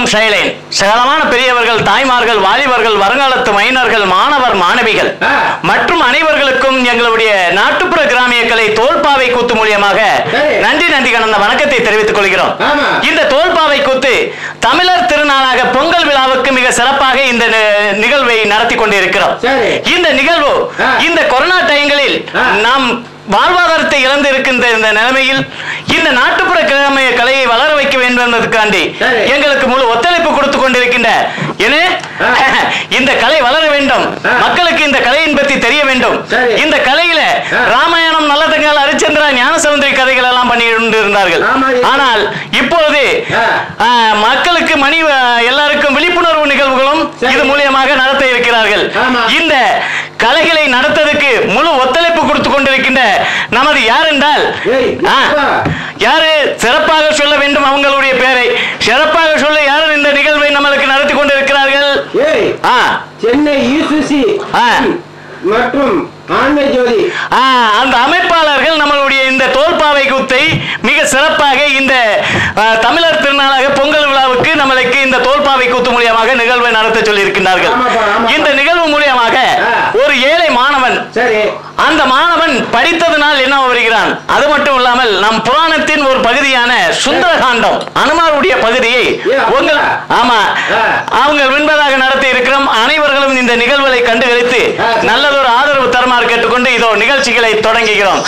சைலேன் சகலமான பெரியவர்கள் தாய்மார்கள் வாலிபர்கள் வருங்காலத்து மைனர்கள் மாணவர் மாணவிகள் ஆ. மற்றும் அனைவர்களுக்கும் எங்களுடைய நாட்டுப்புற கிராமிய கலை தோல்பாவை கூத்து மூலியமாக சரி. நன்றி நன்றி கலந்த வணக்கத்தை தெரிவித்துக் கொள்கிறோம் ஆமா. இந்த தோல்பாவை கூத்து தமிழர் திருநாளாக பொங்கல் விழாவுக்கு மிக சிறப்பாக இந்த நி- நிகழ்வை நடத்தி கொண்டிருக்கிறோம் சரி. இந்த நிகழ்வு ஆ. இந்த கொரோனா டைங்களில் ஆ. நாம் வாழ்வாதாரத்தை இழந்து இருக்கின்ற இந்த நிலைமையில் இந்த நாட்டுப்புற கிராமிய கலையை வளர வைக்க வேண்டும் என்பதற்காண்டி சரி. எங்களுக்கு முழு ஒத்துழைப்பு கொடுத்து கொண்டிருக்கின்ற ஏனே ஆ. இந்த கலை வளர வேண்டும் ஆ. மக்களுக்கு இந்த கலையின் பற்றி தெரிய வேண்டும் சரி. இந்த கலையில ஆ. ராமாயணம் நல்லதங்கால் ஹரிச்சந்திரா ஞானசமுந்திரி கதைகள் எல்லாம் பண்ணி இருந்தார்கள் ஆமா. ஆனால் இப்பொழுது ஆ. ஆ, மக்களுக்கு மணி ஆ, எல்லாருக்கும் விழிப்புணர்வு நிகழ்வுகளும் சரி. இது மூலியமாக நடத்த இருக்கிறார்கள் ஆமா. இந்த கலைகளை நடத்ததுக்கு முழு ஒத்துழைப்பு கொடுத்து கொண்டிருக்கின்ற நமது யார் என்றால் ஏய், ஆ, அப்பா. யாரு சிறப்பாக சொல்ல வேண்டும் அவங்களுடைய பெயரை சிறப்பாக சொல்ல யார் இந்த நிகழ்வை நம்மளுக்கு நடத்தி கொண்டிருக்கிறார்கள் ஏய் ஆ சென்னை யூசிசி ஆ. மற்றும் ஆண்மை ஜோதி ஆ, அந்த அமைப்பாளர்கள் நம்மளுடைய இந்த தோல்பாவை கூத்தை மிக சிறப்பாக இந்த ஆ, தமிழர் திருநாளாக பொங்கல் விழாவுக்கு நம்மளுக்கு இந்த தோல்பாவை கூத்து மூலியமாக நிகழ்வை நடத்த சொல்லியிருக்கிறார்கள் ஆமாப்பா, ஆமாப்பா. இந்த நிகழ்வு மூலியமாக ஆ. ஒரு ஏழை மாணவன் சரி அந்த மாணவன் படித்ததனால் என்ன வருகிறான் அது மட்டும் இல்லாமல் நம் புராணத்தின் ஒரு பகுதியான சுந்தரகாண்டம் அனுமாருடைய பகுதியை ஏ, அப்படியா? உங்கள் ஆமா ஆ. அவங்க விண்பதாக நடத்தி இருக்கிறோம் அனைவர்களும் இந்த நிகழ்வுகளை கண்டுகளித்து ஆ, சரி. நல்லதொரு ஆதரவு தருமாறு கேட்டுக்கொண்டு இதோ நிகழ்ச்சிகளை தொடங்குகிறோம்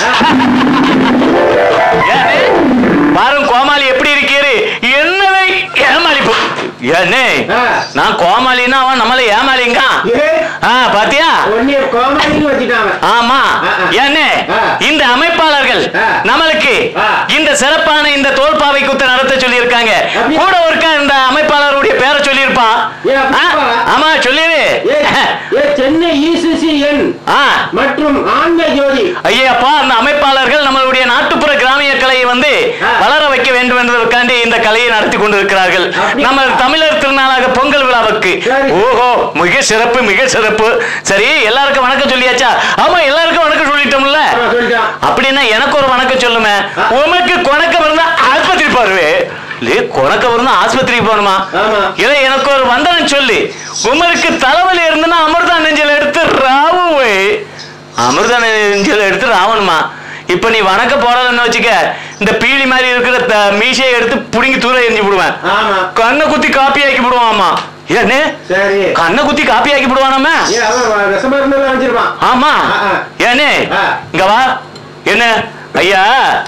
ஏனே? பாரும் கோமாளி எப்படி இருக்கிறது என்னவை ஏமாளி போ- ஏனே ஆ. நான் கோமாளின்னா அவன் நம்மள ஏமாளிங்க ஏ ஆ பாத்தியா உன்னைய கோமாளின்னு வச்சுட்டாங்க ஆமா ஆ, ஆ. என்ன ஆ. இந்த அமைப்பாளர்கள் ஆ. நம்மளுக்கு ஆ. இந்த சிறப்பான இந்த தோல்பாவை குத்து நடத்த சொல்லி இருக்காங்க அப்படியா? கூட ஒருக்க இந்த அமைப்பாளருடைய பேரை சொல்லியிருப்பான் ஏ, அப்படியா? ஆ? ஆமா சொல்லிரு ஏ ஏ சென்னை யூசிசி என் ஆ மற்றும் ஆண்மை ஜோதி ஐயப்பா அந்த அமைப்பாளர்கள் நம்மளுடைய நாட்டுப்புற கிராமிய கலையை வந்து ஆ. வளர வைக்க வேண்டும் என்பதற்காண்டி இந்த கலையை நடத்தி கொண்டிருக்கிறார்கள் அப்படியா? நம்ம தமிழர் திருநாளாக பொங்கல் விழாவுக்கு சரி. ஓஹோ மிக சிறப்பு மிக சிறப்பு சரி எல்லாருக்கும் வணக்கம் சொல்லியாச்சா ஆமா எல்லாருக்கும் வணக்கம் சொல்லிட்டோம்ல ஆமா, சொல்லிட்டான் அப்படின்னா எனக்கு ஒரு வணக்கம் சொல்லுமே ஆ. உமக்கு கொணக்கம் இருந்தா ஆஸ்பத்திரி பாருவே இல்ல கொணக்கம் இருந்தா ஆஸ்பத்திரிக்கு போகணுமா ஆமா. இல்ல எனக்கு ஒரு வந்தனம் சொல்லு உமருக்கு தலைவலி இருந்துன்னா அமிர்தா நெஞ்சல் எடுத்து ராவுவே அமிர்தா நெஞ்சல் எடுத்து ராவணுமா இப்ப நீ வணக்க போறதுன்னு வச்சுக்க இந்த பீலி மாதிரி இருக்கிற த- மீசையை எடுத்து புடுங்கி தூர எரிஞ்சு விடுவேன் ஆமா கண்ணை குத்தி காப்பி ஆக்கி விடுவான் ஏன்னு சரி கண்ணை குத்தி காப்பி ஆக்கி விடுவானாமே ஏ அவன் விஷமா இருந்தாலும் வச்சிருப்பான் ஆமா ஆ, ஆ. ஏனே ஆ. இங்க வா என்ன ஐயா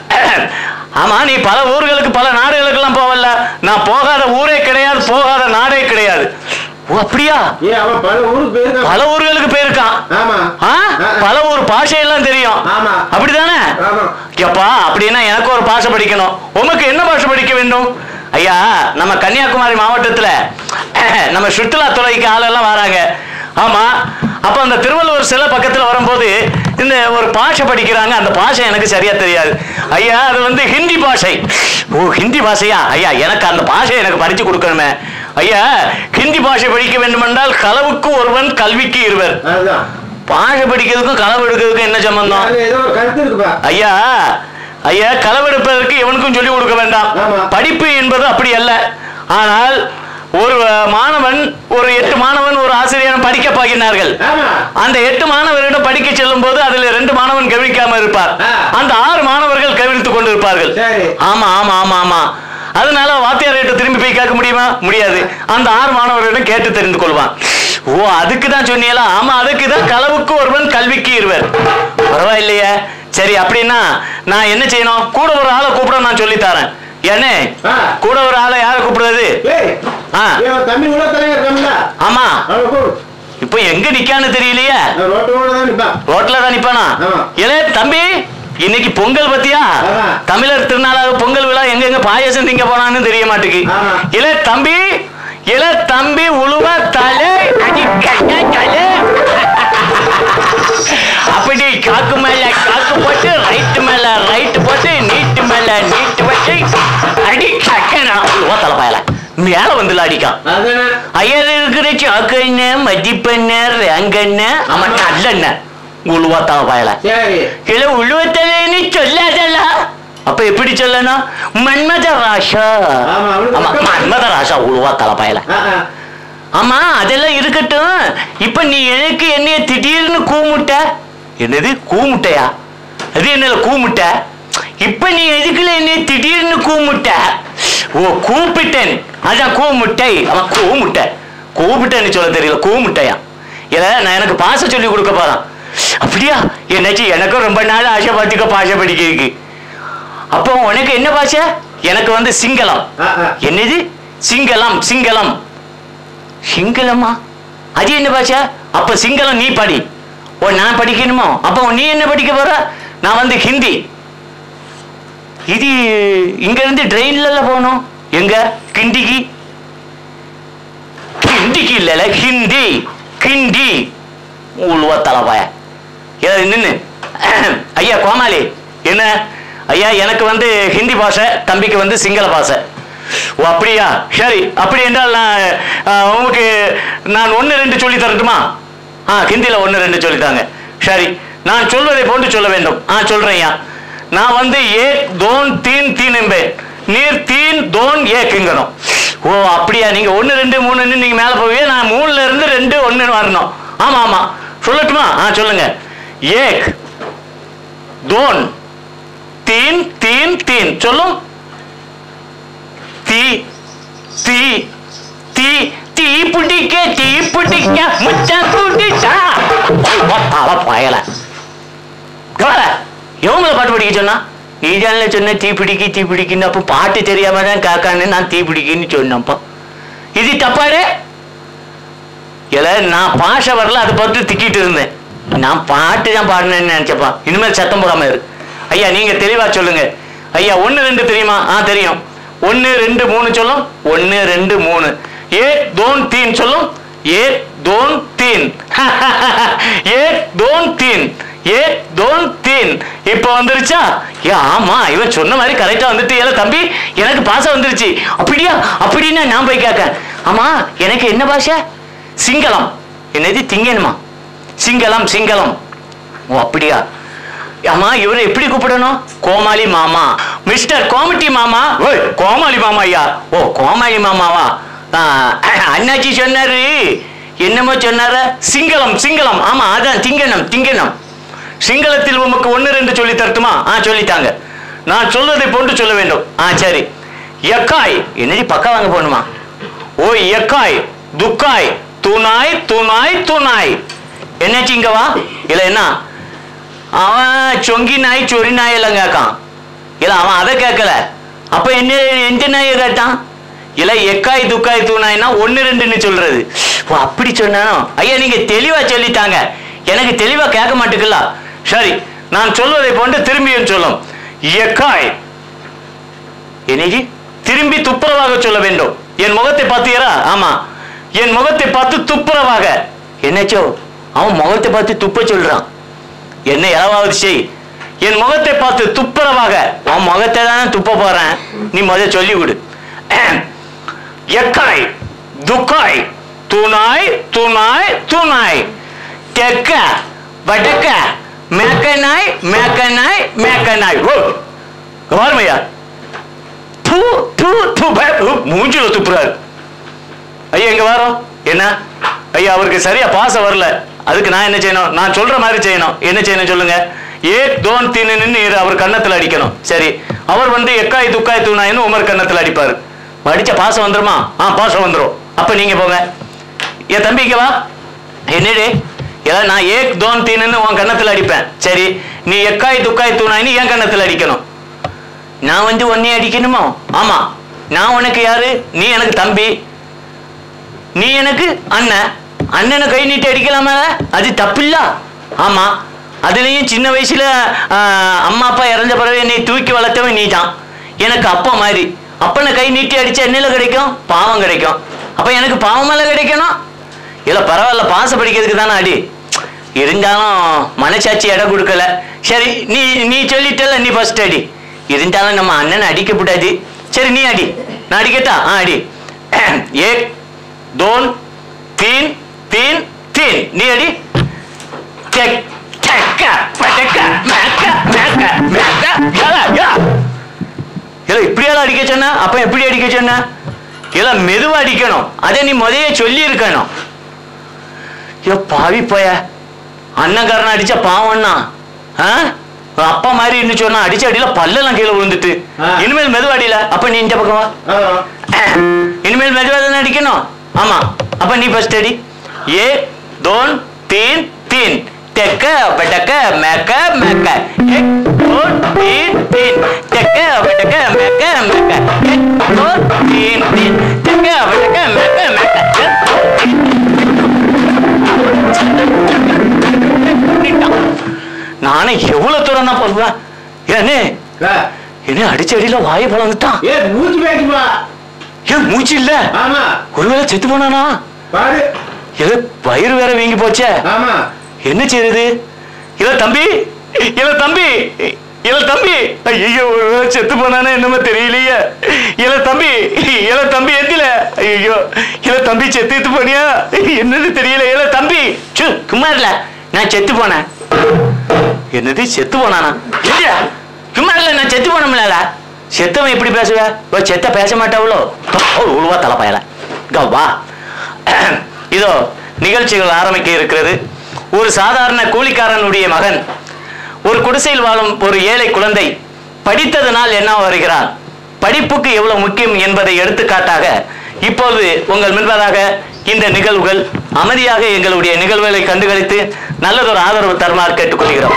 ஆமா நீ பல ஊர்களுக்கு பல நாடுகளுக்கெல்லாம் போவல்ல நான் போகாத ஊரே கிடையாது போகாத நாடே கிடையாது ஓ அப்படியா ஏ அவன் பல ஊருக்கு போயிருக்கான் பல ஊர்களுக்கு போயிருக்கான் ஆமா ஆ? ஆ, ஆ. பல ஊர் பாஷையெல்லாம் தெரியும் ஆமா. அப்படிதானே ஆமா. எப்பா அப்படின்னா எனக்கு ஒரு பாஷை படிக்கணும் உமக்கு என்ன பாஷை படிக்க வேண்டும் ஐயா நம்ம கன்னியாகுமரி மாவட்டத்துல நம்ம சுற்றுலாத்துறைக்கு ஆளெல்லாம் வராங்க ஆமா அப்ப அந்த திருவள்ளுவர் சிலை பக்கத்துல வரும்போது இந்த ஒரு பாஷை படிக்கிறாங்க அந்த பாஷை எனக்கு சரியா தெரியாது ஐயா அது வந்து ஹிந்தி பாஷை ஓ ஹிந்தி பாஷையா ஐயா எனக்கு அந்த பாஷை எனக்கு படிச்சு கொடுக்கணுமே ஐயா ஹிந்தி பாஷை படிக்க வேண்டுமென்றால் களவுக்கு ஒருவன் கல்விக்கு இருவர் அதுதான் பாஷை படிக்கிறதுக்கும் களவு எடுக்கிறதுக்கும் என்ன சம்பந்தம் அது ஏதோ ஒரு கருத்து இருக்குப்பா ஐயா ஐயா களவெடுப்பதற்கு எவனுக்கும் சொல்லிக் கொடுக்க வேண்டாம் ஆமா. படிப்பு என்பது அப்படி அல்ல ஆனால் ஒரு அஹ், மாணவன் ஒரு எட்டு மாணவன் ஒரு ஆசிரியர் படிக்க போகிறார்கள் ஆமா அந்த எட்டு மாணவரிடம் படிக்க செல்லும் போது அதுல ரெண்டு மாணவன் கவனிக்காம இருப்பார் ஆ. அந்த ஆறு மாணவர்கள் கவனித்துக் கொண்டிருப்பார்கள் சரி. ஆமா ஆமா ஆமா ஆமா அதனால வாத்தியார்கிட்ட திரும்பி போய் கேட்க முடியுமா முடியாது அந்த ஆறு மாணவர்களிடம் கேட்டு தெரிந்து கொள்வான் ஓ அதுக்கு தான் சொன்னீங்களா ஆமா அதுக்கு தான் களவுக்கு ஒருவன் கல்விக்கு இருவர் பரவாயில்லையே சரி அப்படின்னா நான் என்ன செய்யணும் கூட ஒரு ஆளை கூப்பிட நான் சொல்லி தரேன் என்ன ஆ. கூட ஒரு ஆளை யாரை கூப்பிடுறது ஏய் ஆ. ஏய், அவன் தமிழ் உலக தலைவர் இருக்கான்ல ஆமா அவனை கூப்பிடு இப்போ எங்க நிக்கான்னு தெரியலையே அவன் ரோட்டோட தான் நிப்பான் ரோட்ல தான் நிப்பானா ஆமா. ஏலே தம்பி இன்னைக்கு பொங்கல் பத்தியா ஆமா. தமிழர் திருநாளாக பொங்கல் விழா எங்கெங்க பாயசம் திங்க போனான்னு தெரிய மாட்டுக்கு ஆமா. இல தம்பி இல தம்பி உழுவ தலை அடிக்கண்ண தலை அப்படி காக்கு மேல காக்கு போட்டு ரைட்டு மேல ரைட்டு போட்டு நீட்டு மேல நீட்டு வச்சு அடி கக்கனா உழுவ தலை பயல மேல வந்து அடிக்கான் அதானே ஐயர் இருக்கிற சாக்கண்ண மதிப்பெண்ண ரேங்கண்ண அவன் நல்லண்ண உழுவத்தான் பயல சரி இல்ல உழுவத்தலைன்னு சொல்லாதல்ல அப்ப எப்படி சொல்லணும் மன்மத ராசா ஆமா, அவனுக்கு ஆமா பக்கம் மன்மத ராசா உழுவா தலைப்பாயில ஆ, ஆ. ஆமா அதெல்லாம் இருக்கட்டும் இப்ப நீ எனக்கு என்னைய திடீர்னு கூமுட்ட என்னது கூமுட்டையா அது என்னல கூமுட்ட இப்ப நீ எதுக்குல என்னைய திடீர்னு கூமுட்ட ஓ கூப்பிட்டேன் அதான் கூமுட்டை அவன் கூமுட்டை கூப்பிட்டேன்னு சொல்ல தெரியல கூமுட்டையா இல்ல நான் எனக்கு பாச சொல்லி கொடுக்க போறான் அப்படியா என்னாச்சு எனக்கும் ரொம்ப நாள் ஆசை பார்த்துக்க பாசை படிக்கிறதுக்கு அப்போ உனக்கு என்ன பாஷை எனக்கு வந்து சிங்களம் ஆ, ஆ. என்னது சிங்களம் சிங்களம் சிங்களமா அது என்ன பாஷா அப்ப சிங்களம் நீ படி ஓ நான் படிக்கணுமோ அப்போ நீ என்ன படிக்க போற நான் வந்து ஹிந்தி இது இங்க இருந்து ட்ரெயின்ல போகணும் எங்க கிண்டிக்கு கிண்டிக்கு இல்லல ஹிந்தி கிண்டி உழுவ தலைவாய ஏதாவது நின்று ஐயா கோமாளி என்ன ஐயா எனக்கு வந்து ஹிந்தி பாஷை தம்பிக்கு வந்து சிங்கள பாஷை ஓ அப்படியா சரி அப்படி என்றால் நான் அஹ், உங்களுக்கு நான் ஒன்று ரெண்டு சொல்லி தரட்டுமா ஆ ஹிந்தியில் ஒன்று ரெண்டு சொல்லித்தாங்க சரி நான் சொல்வதை போன்று சொல்ல வேண்டும் ஆ சொல்றேன்யா நான் வந்து ஏ தோன் தீன் தீன் என்பேன் நீர் தீன் தோன் ஏக்குங்கணும் ஓ அப்படியா நீங்க ஒன்று ரெண்டு மூணுன்னு நீங்க மேலே போவீங்க நான் மூணுல இருந்து ரெண்டு ஒன்று வரணும் ஆமா ஆமா சொல்லட்டுமா ஆ சொல்லுங்க ஏக் தோன் தீன் தீன் தீன் சொல்லும் தீ தீ தீ தீ பிடிக்க தீ பிடிக்க முச்சம் குடிச்சா தலை பயல கவலை எவங்கள பாட்டு படிக்க சொன்னா நீ தானே சொன்ன தீ பிடிக்கி தீ பிடிக்குன்னு அப்போ பாட்டு தெரியாம தான் காக்கான்னு நான் தீ பிடிக்குன்னு சொன்னப்போ இது தப்பாடு இல்ல நான் பாஷை வரல அதை பார்த்து திக்கிட்டு இருந்தேன் நான் பாட்டு தான் பாடினேன்னு நினைச்சப்பா இனிமேல் சத்தம் போடாம இரு ஐயா நீங்க தெளிவா சொல்லுங்க ஐயா ஒன்னு ரெண்டு தெரியுமா ஆ தெரியும் ஒன்னு ரெண்டு மூணு சொல்லும் ஒன்னு ரெண்டு மூணு ஏ தோன் தீன் சொல்லும் ஏ தோன் தீன் ஏ தோன் தீன் ஏ தோன் தீன் இப்போ வந்துருச்சா ஏ ஆமா இவன் சொன்ன மாதிரி கரெக்டா வந்துட்டு ஏல தம்பி எனக்கு பாசம் வந்துருச்சு அப்படியா அப்படின்னா நான் போய் கேட்க ஆமா எனக்கு என்ன பாஷை சிங்களம் என்னது திங்கணுமா சிங்களம் சிங்களம் ஓ அப்படியா அம்மா இவரை எப்படி கூப்பிடணும் கோமாளி மாமா மிஸ்டர் கோமட்டி மாமா ஓய் கோமாளி மாமா ஐயா ஓ கோமாளி மாமாவா ஆ, அண்ணாச்சி சொன்னாரு என்னமோ சொன்னாரு சிங்களம் சிங்களம் ஆமா அதான் திங்கணும் திங்கணும் சிங்களத்தில் உமக்கு ஒன்று ரெண்டு சொல்லி தரட்டுமா ஆ சொல்லித்தாங்க நான் சொல்வதை போன்று சொல்ல வேண்டும் ஆ சரி எக்காய் என்னடி பக்கா வாங்க போகணுமா ஓ எக்காய் துக்காய் துணாய் துணாய் துணாய் என்னாச்சு இங்க வா இல்ல என்ன அவன் சொங்கி நாய் சொறி நாய் எல்லாம் கேட்கான் இல்ல அவன் அதை கேட்கல அப்ப என்ன எந்த நாயை கேட்டான் இல்ல எக்காய் துக்காய் தூணாய்னா ஒன்னு ரெண்டுன்னு சொல்றது ஓ அப்படி சொன்னானோ ஐயா நீங்க தெளிவா சொல்லித்தாங்க எனக்கு தெளிவா கேட்க மாட்டேங்கல சரி நான் சொல்வதை போன்று திரும்பியும் சொல்லும் எக்காய் என்னைக்கு திரும்பி துப்புரவாக சொல்ல வேண்டும் என் முகத்தை பார்த்தீரா ஆமா என் முகத்தை பார்த்து துப்புரவாக என்னச்சோ அவன் முகத்தை பார்த்து துப்ப சொல்றான் என்ன எதாவது செய் என் முகத்தை பார்த்து துப்புரவாக உன் முகத்தை தானே துப்ப போறேன் நீ முதல்ல சொல்லி விடு எக்காய் துக்காய் துணாய் துணாய் துணாய் தெக்க வடக்க மேக்கனாய் மேக்கனாய் மேக்கனாய் ஓ கவர்மையா தூ தூ தூ பய- உ, மூஞ்சில துப்புறாரு ஐயா இங்க வரோம் என்ன ஐயா அவருக்கு சரியா பாச வரல அதுக்கு நான் என்ன செய்யணும் நான் சொல்ற மாதிரி செய்யணும் என்ன செய்யணும் சொல்லுங்க ஏ தோன் தீனு நின்று அவர் கன்னத்துல அடிக்கணும் சரி அவர் வந்து எக்காய் துக்காய் தூணாயின்னு உமர் கன்னத்துல அடிப்பாரு அடிச்ச பாசம் வந்துருமா ஆ பாசம் வந்துரும் அப்ப நீங்க போங்க என் தம்பி இங்க வா என்னடி ஏதாவது நான் ஏக் தோன் தீனுன்னு உன் கன்னத்துல அடிப்பேன் சரி நீ எக்காய் துக்காய் தூணாயின்னு என் கன்னத்துல அடிக்கணும் நான் வந்து உன்னை அடிக்கணுமோ ஆமா நான் உனக்கு யாரு நீ எனக்கு தம்பி நீ எனக்கு அண்ணன் அண்ணனை கை நீட்டி அடிக்கலாமா அது தப்பில்ல ஆமா அதுலயும் சின்ன வயசுல ஆஹ், அம்மா அப்பா இறந்த பிறகு என்னை தூக்கி வளர்த்தவன் நீ தான் எனக்கு அப்பா மாதிரி அப்பனை கை நீட்டி அடிச்சா என்னல கிடைக்கும் பாவம் கிடைக்கும் அப்ப எனக்கு பாவமெல்லாம் கிடைக்கணும் இல்ல பரவாயில்ல பாச படிக்கிறதுக்கு தானே அடி இருந்தாலும் மனசாட்சி இடம் கொடுக்கல சரி நீ நீ சொல்லிட்டல நீ ஃபர்ஸ்ட் அடி இருந்தாலும் நம்ம அண்ணனை அடிக்க கூடாது சரி நீ அடி நான் அடிக்கட்டா ஆ அடி ஏக் दोन तीन तीन तीन நீ அடி டெக் டெக்க படக்க மேக்க மேக்க மேக்க மேக்க ஏல ஏல இல்ல இப்படியெல்லாம் அடிக்க சொன்ன அப்ப எப்படி அடிக்க சொன்ன இல்ல மெதுவா அடிக்கணும் அதை நீ முதல்ல சொல்லி இருக்கணும் ஐயோ பாவி போய அண்ணன்காரன் அடிச்ச பாவம்னா ஆ? உன் அப்பா மாதிரி இருந்து சொன்னா அடிச்ச அடியில பல்லெல்லாம் கீழே விழுந்துட்டு ஆ. இனிமேல் மெதுவா அடியில அப்ப நீ இந்த பக்கம் வா ஆ. இனிமேல் மெதுவா தானே அடிக்கணும் ஆமா அப்ப நீ ஃபர்ஸ்ட் அடி ஏ தோன் தீன் தீன் தெக்க பெட்டக்க மேக்க மேக்க ஏக் தோன் தீன் தீன் தெக்க பெட்டக்க மேக்க மேக்க ஏக் தோன் தீன் தீன் தெக்க பெட்டக்க மேக்க மேக்க ஏக் தோன், தீன். பண்ணிட்டான். நானே எவ்வளவு தூரம் தான் போடுவேன் ஏன்னு ஆ. என்ன அடிச்ச அடியில வாயை பழந்துட்டான் ஏ மூச்சு பேச்சுப்பா ஏன் மூச்சு இல்ல ஆமா ஒருவேளை செத்து போனானா பாரு ஏதோ வயிறு வேற வீங்கி போச்சே ஆமா என்ன செய்யுது இல்ல தம்பி இல்ல தம்பி இல்ல தம்பி ஐயோ ஒருவேளை செத்து போனானா என்னமோ தெரியலையே இல்ல தம்பி இல்ல தம்பி எந்தில ஐயோ இல்ல தம்பி செத்து போனியா என்னன்னு தெரியல இல்ல தம்பி சு குமார்ல நான் செத்து போனேன் என்னது செத்து போனானா இல்லையா குமார்ல நான் செத்து போனோம்ல செத்தவன் எப்படி பேசுவ ஓ செத்த பேச மாட்டாவளோ ஓ உழுவா தலைப்பயல இங்க வா இதோ நிகழ்ச்சிகள் ஆரம்பிக்க இருக்கிறது ஒரு சாதாரண கூலிக்காரனுடைய மகன் ஒரு குடிசையில் வாழும் ஒரு ஏழை குழந்தை படித்ததனால் என்ன வருகிறான் படிப்புக்கு எவ்வளவு முக்கியம் என்பதை எடுத்துக்காட்டாக இப்போது உங்கள் முன்பதாக இந்த நிகழ்வுகள் அமைதியாக எங்களுடைய நிகழ்வுகளை கண்டுகளித்து நல்லதொரு ஆதரவு தருமாறு கேட்டுக்கொள்கிறோம்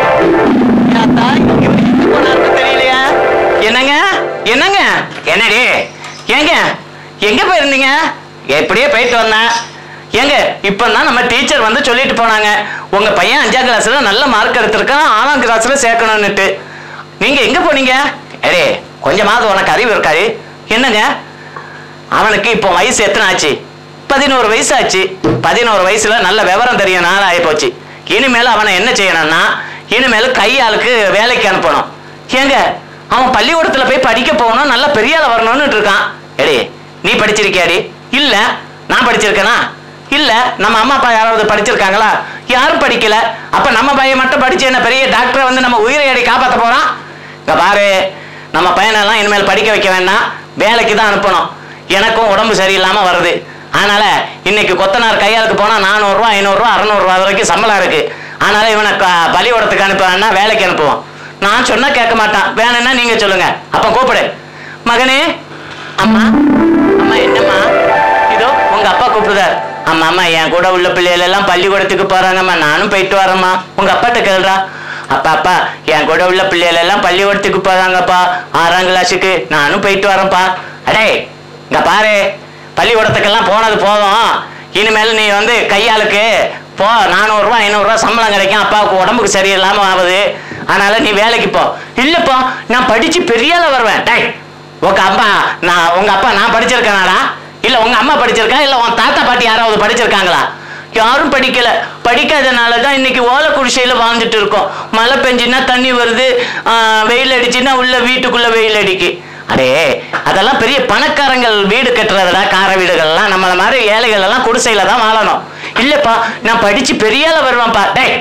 யாத்தா, இவரு எங்க போனாருன்னு தெரியலையா? என்னங்க என்னங்க என்னடி ஏங்க எங்க போயிருந்தீங்க எப்படியே போயிட்டு வந்தேன் ஏங்க இப்போ தான் நம்ம டீச்சர் வந்து சொல்லிட்டு போனாங்க உங்க பையன் அஞ்சாம் கிளாஸ்ல நல்ல மார்க் எடுத்திருக்கான் ஆறாம் கிளாஸ்ல சேர்க்கணும்னுட்டு நீங்க எங்க போனீங்க அடே கொஞ்சமாவது உனக்கு அறிவு இருக்காது என்னங்க அவனுக்கு இப்போ வயசு எத்தனை ஆச்சு பதினோரு வயசு ஆச்சு பதினோரு வயசுல நல்ல விவரம் தெரியும் நாள் ஆகி போச்சு இனிமேல் அவனை என்ன செய்யணும்னா இனிமேல் கையாளுக்கு வேலைக்கு அனுப்பணும் ஏங்க அவன் பள்ளிக்கூடத்துல போய் படிக்க போகணும் நல்ல பெரிய ஆள வரணும்னு இருக்கான் எடி நீ படிச்சிருக்கியாடி இல்ல நான் படிச்சிருக்கேனா இல்ல நம்ம அம்மா அப்பா யாராவது படிச்சிருக்காங்களா யாரும் படிக்கல அப்ப நம்ம பையன் மட்டும் படிச்சு என்ன பெரிய டாக்டரை வந்து நம்ம உயிரை அடி காப்பாத்த போறான் இங்க பாரு நம்ம பையனெல்லாம் இனிமேல் படிக்க வைக்க வேண்டாம் வேலைக்கு தான் அனுப்பணும் எனக்கும் உடம்பு சரியில்லாம வருது அதனால இன்னைக்கு கொத்தனார் கையாளுக்கு போனா நானூறுரூவா ஐநூறுரூவா அறநூறுவா வரைக்கும் சம்பளம் இருக்கு அதனால இவனை க- பள்ளிக்கூடத்துக்கு அனுப்ப வேணா வேலைக்கு அனுப்புவோம் நான் சொன்னா கேட்க மாட்டான் வேணும்னா நீங்க சொல்லுங்க அப்ப கூப்பிடு மகனே அம்மா அம்மா என்னம்மா இதோ உங்க அப்பா கூப்பிடுதார் அம்மா அம்மா என் கூட உள்ள பிள்ளைகள் எல்லாம் பள்ளிக்கூடத்துக்கு போறாங்கம்மா நானும் போயிட்டு வரேம்மா உங்க அப்பாட்ட கேளுடா அப்பா அப்பா என் கூட உள்ள பிள்ளைகள் எல்லாம் பள்ளிக்கூடத்துக்கு போறாங்கப்பா ஆறாம் கிளாஸுக்கு நானும் போயிட்டு வரேன்ப்பா அடே இங்க பாரு பள்ளிக்கூடத்துக்கெல்லாம் போனது போதும் இனிமேல் நீ வந்து கையாளுக்கு போ நானூறுரூவா ஐநூறுரூவா சம்பளம் கிடைக்கும் அப்பாவுக்கு உடம்புக்கு சரியில்லாம ஆகுது அதனால நீ வேலைக்கு போ இல்லப்பா நான் படிச்சு பெரிய ஆளா வருவேன் டேய் உங்க அப்பா நான் உங்க அப்பா நான் படிச்சிருக்கேனாடா இல்ல உங்க அம்மா படிச்சிருக்கா இல்ல உன் தாத்தா பாட்டி யாராவது படிச்சிருக்காங்களா யாரும் படிக்கல படிக்காதனால தான் இன்னைக்கு ஓலை குடிசையில வாழ்ந்துட்டு இருக்கோம் மழை பெஞ்சுன்னா தண்ணி வருது ஆஹ் வெயில் அடிச்சுன்னா உள்ள வீட்டுக்குள்ள வெயில் அடிக்கு அடே அதெல்லாம் பெரிய பணக்காரங்கள் வீடு கட்டுறதுடா கார வீடுகள்லாம் நம்மள மாதிரி ஏழைகள் எல்லாம் குடிசையில தான் வாழணும் இல்லப்பா நான் படிச்சு பெரிய ஆளா வருவேன்ப்பா டேய்